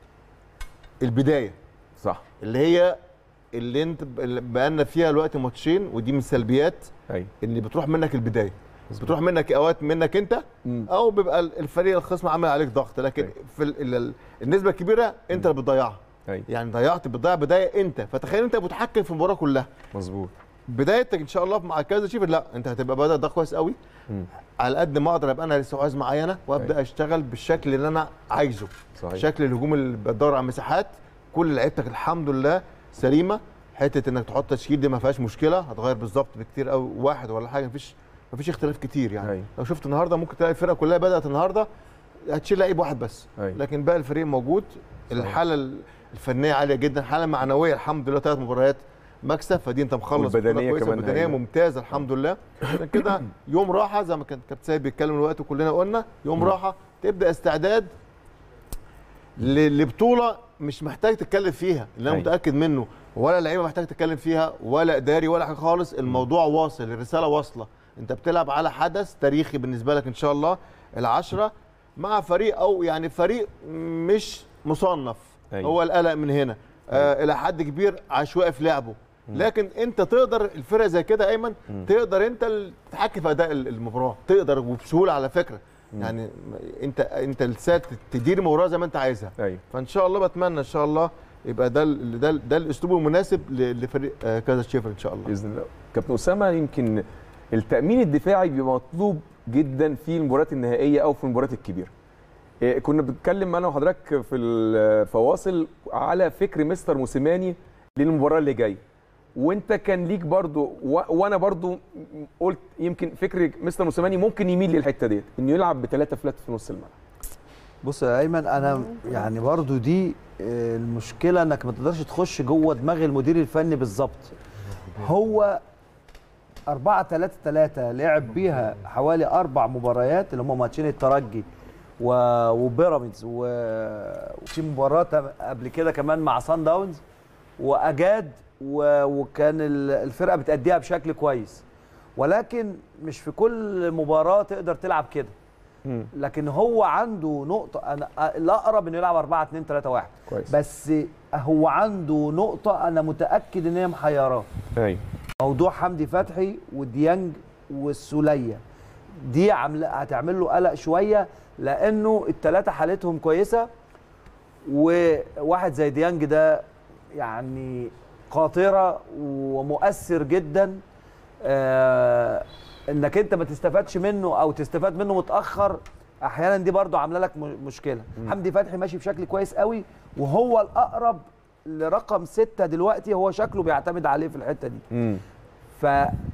البدايه صح اللي هي اللي انت اللي بقالنا فيها دلوقتي ماتشين ودي من السلبيات ايوه ان بتروح منك البدايه بتروح منك اوقات منك انت مم. او بيبقى الفريق الخصم عامل عليك ضغط لكن أيوة. في ال- ال- النسبه الكبيره انت اللي بتضيعها ايوه يعني ضيعت بتضيع بدايه انت فتخيل انت متحكم في المباراه كلها مظبوط بدايتك ان شاء الله مع كذا شيف لا انت هتبقى بدأ ده كويس قوي مم. على قد ما اقدر ابقى انا لسه عايز معينه وابدا أيوة. اشتغل بالشكل اللي انا عايزه صحيح شكل الهجوم اللي بدور على مساحات كل لعيبتك الحمد لله سليمه حته انك تحط تشكيل دي ما فيهاش مشكله هتغير بالظبط بكتير قوي واحد ولا حاجه مفيش مفيش اختلاف كتير يعني أيوة. لو شفت النهارده ممكن تلاقي الفرقه كلها بدات النهارده هتشيل لعيب واحد بس أيوة. لكن باقي الفريق موجود الحاله الفنيه عاليه جدا الحاله المعنويه الحمد لله ثلاث مباريات مكسب فدي انت مخلص والبدنية بطولة كويسة، كمان البدنيه هايلة. ممتازه الحمد لله عشان كده يوم راحه زي ما كان كابتن سيد بيتكلم دلوقتي وكلنا قلنا يوم راحه تبدا استعداد ل- لبطوله مش محتاج تتكلم فيها اللي انا أيوة. متاكد منه ولا لعيبه محتاج تتكلم فيها ولا اداري ولا حاجه خالص الموضوع واصل الرساله واصله انت بتلعب على حدث تاريخي بالنسبه لك ان شاء الله العشرة مع فريق او يعني فريق مش مصنف أيوة. هو القلق من هنا آه الى حد كبير عشوائي في لعبه لكن انت تقدر الفرقه زي كده ايمن تقدر انت ال- تتحكم في اداء ال- المباراه تقدر وبسهوله على فكره يعني انت انت السات تدير المباراه زي ما انت عايزها ايوه فان شاء الله بتمنى ان شاء الله يبقى ده ال- ده ال- ده الاسلوب المناسب ل- لفريق آه، كذا شيفر ان شاء الله باذن الله كابتن اسامه يمكن التامين الدفاعي بيبقى مطلوب جدا في المباريات النهائيه او في المباريات الكبيره إيه، كنا بنتكلم انا وحضرتك في الفواصل على فكر مستر موسيماني للمباراه اللي جايه وانت كان ليك برضو و... وانا برضو قلت يمكن فكر مستر موسيماني ممكن يميل للحته ديت انه يلعب بثلاثه فلات في نص الملعب بص يا ايمن انا يعني برضو دي آه، المشكله انك ما تقدرش تخش جوه دماغ المدير الفني بالظبط هو 4 3 3 لعب بيها حوالي اربع مباريات اللي هم ماتشين الترجي و- وبيراميدز و- وفي مباراه تم- قبل كده كمان مع سان داونز واجاد و- وكان ال- الفرقه بتأديها بشكل كويس ولكن مش في كل مباراه تقدر تلعب كده لكن هو عنده نقطة أنا الأقرب إنه يلعب 4 2 3 1 كويس بس هو عنده نقطة أنا متأكد إن هي محيراه ايوه موضوع حمدي فتحي وديانج والسولية دي عاملة هتعمل له قلق شوية لأنه التلاتة حالتهم كويسة وواحد زي ديانج ده يعني قاطرة ومؤثر جدا آه انك انت ما تستفادش منه او تستفاد منه متاخر احيانا دي برضو عامله لك م- مشكله حمدي فتحي ماشي بشكل كويس قوي وهو الاقرب لرقم ستة دلوقتي هو شكله بيعتمد عليه في الحته دي امم ف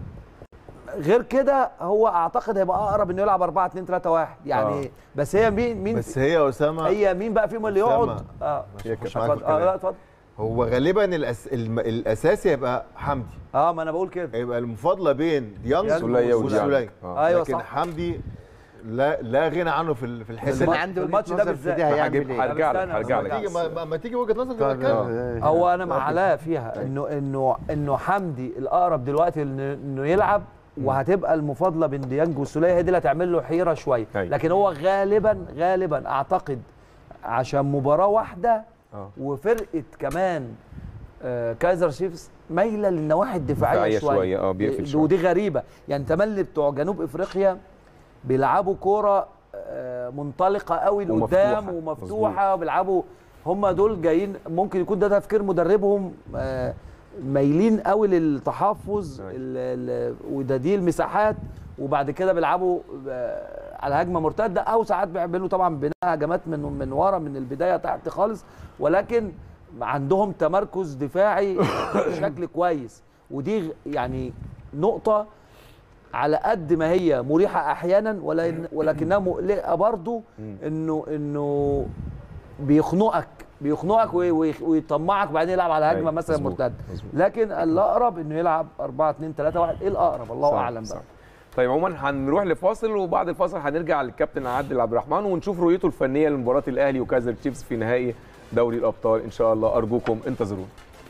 غير كده هو اعتقد هيبقى اقرب انه يلعب 4 2 3 1 يعني آه. بس هي مين مين بس هي يا اسامه هي مين بقى فيهم اللي أسامة. يقعد اه هي مش معاك اتفضل في اه الكلام. لا اتفضل هو غالبا الأس... الم... الاساسي هيبقى حمدي اه ما انا بقول كده هيبقى المفاضله بين ديانج ديانج سولية وسولية. وديانج. آه. ايوه لكن صح حمدي لا لا غنى عنه في ال- في بس الحته انا دي عندي الماتش وجهه ده نظر في بالذات. دي هيعمل هجيب- ايه هرجع لك استنى، هرجع استنى. لك تيجي ما, ما- ما تيجي وجهه نظرك طب، تبقى اتكلم. آه، هو انا مع علاء فيها انه انه انه حمدي الاقرب دلوقتي انه إنه يلعب وهتبقى المفاضله بين ديانج والسوليه هي دي اللي هتعمل له حيره شويه أيوة. لكن هو غالبا غالبا اعتقد عشان مباراه واحده آه. وفرقه كمان آه كايزر شيفز مايله للنواحي الدفاعيه دفاعية شويه شوية، آه، بيقفل شوية. ودي غريبه يعني تملي بتوع جنوب افريقيا بيلعبوا كوره آه منطلقه قوي لقدام ومفتوحة. ومفتوحه وبيلعبوا هم دول جايين ممكن يكون ده تفكير مدربهم آه مايلين قوي للتحفظ أيوة. ال- ال- وده دي المساحات وبعد كده بيلعبوا آه، على هجمه مرتده او ساعات بيعملوا طبعا بناء هجمات من من ورا من البدايه تحت خالص ولكن عندهم تمركز دفاعي بشكل كويس ودي غ- يعني نقطه على قد ما هي مريحه احيانا ولكن ولكنها مقلقه برضو انه انه بيخنقك بيخنقك وي- وي- ويطمعك وبعدين يلعب على هجمه أيوة، مثلا مظبوط، مرتده مظبوط. لكن الاقرب انه يلعب 4 2 3 1 ايه الاقرب الله صح، اعلم صح. بقى طيب عموما هنروح لفاصل وبعد الفاصل هنرجع للكابتن عادل عبد الرحمن ونشوف رؤيته الفنيه لمباراه الاهلي وكايزر تشيفز في نهائي دوري الابطال ان شاء الله ارجوكم انتظرونا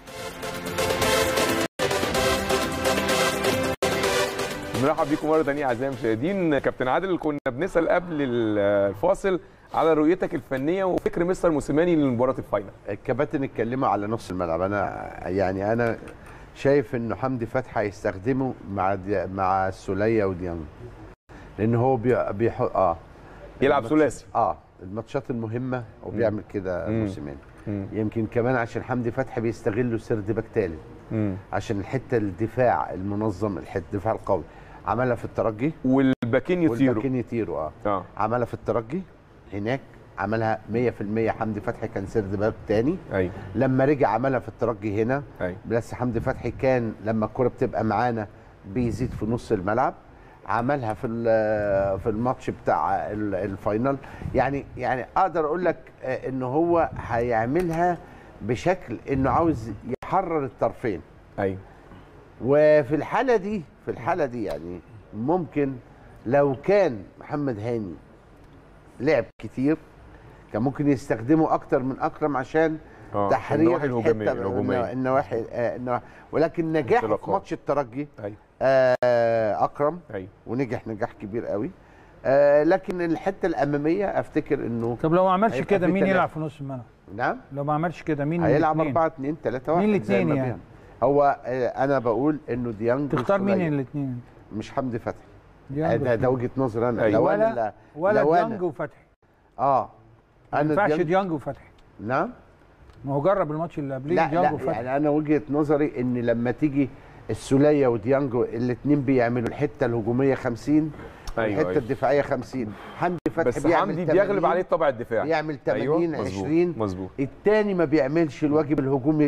بنرحب بيكم مره ثانيه اعزائي المشاهدين كابتن عادل كنا بنسال قبل الفاصل على رؤيتك الفنيه وفكر مستر موسيماني لمباراه الفاينل الكباتن اتكلموا على نص الملعب انا يعني انا شايف انه حمدي فتحي هيستخدمه مع دي مع السوليه وديانج لان هو بي- بيحط اه يلعب الماتش- ثلاثي اه الماتشات المهمه وبيعمل كده مم. موسيماني مم. يمكن كمان عشان حمدي فتحي بيستغلوا سرد باك تالت مم. عشان الحته الدفاع المنظم الحته الدفاع القوي عملها في الترجي والباكين يطيروا والباكين يطيروا اه اه عملها في الترجي هناك عملها 100% حمدي فتحي كان سرد باك تاني ايوه لما رجع عملها في الترجي هنا ايوه بس حمدي فتحي كان لما الكرة بتبقى معانا بيزيد في نص الملعب عملها في ال- في الماتش بتاع ال- الفاينل يعني يعني اقدر اقول لك آه، ان هو هيعملها بشكل انه عاوز يحرر الطرفين ايوه وفي الحاله دي في الحاله دي يعني ممكن لو كان محمد هاني لعب كتير كان ممكن يستخدمه اكتر من اكرم عشان اه تحرير النواحي الهجوميه الحتة- الهجوميه النواحي آه، النواحي ولكن نجاحه في انطلاقات. ماتش الترجي ايوه آه، اكرم ايوه ونجح نجاح كبير قوي آه، لكن الحته الاماميه افتكر انه طب لو ما عملش هيبقى كده في مين تلاتة. يلعب في نص الملعب نعم لو ما عملش كده مين من هيلعب الاتنين؟ 4 2 3 1 مين الاتنين يعني؟ هو آه، انا بقول انه ديانج تختار مين وسولية. الاثنين مش حمدي فتحي ديانج ده, ده وجهه نظر انا أيوة. لو ولا انا لا ولا لو ديانج أنا- وفتحي اه ما انا ينفعش ديانج ديانج وفتحي نعم ما هو جرب الماتش اللي قبليه لا ديانج لا وفتحي يعني انا وجهه نظري ان لما تيجي السوليه وديانجو الاثنين بيعملوا الحته الهجوميه 50 أيوة، والحته أيوة. الدفاعيه 50 حمدي فتحي بس بيعمل حمدي 80 بيغلب عليه الطابع الدفاعي بيعمل 80 أيوة، مظبوط، 20 مظبوط الثاني ما بيعملش الواجب الهجومي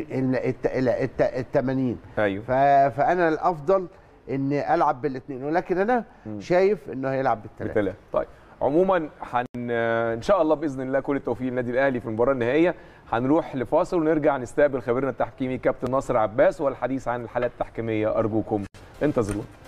ال 80 ايوه ف- فانا الافضل اني العب بالاثنين ولكن انا شايف انه هيلعب بالثلاثه بثلاثة طيب عموما حن... ان شاء الله باذن الله كل التوفيق للنادي الاهلي في المباراه النهائيه هنروح لفاصل ونرجع نستقبل خبيرنا التحكيمي كابتن ناصر عباس والحديث عن الحالات التحكيميه ارجوكم انتظرونا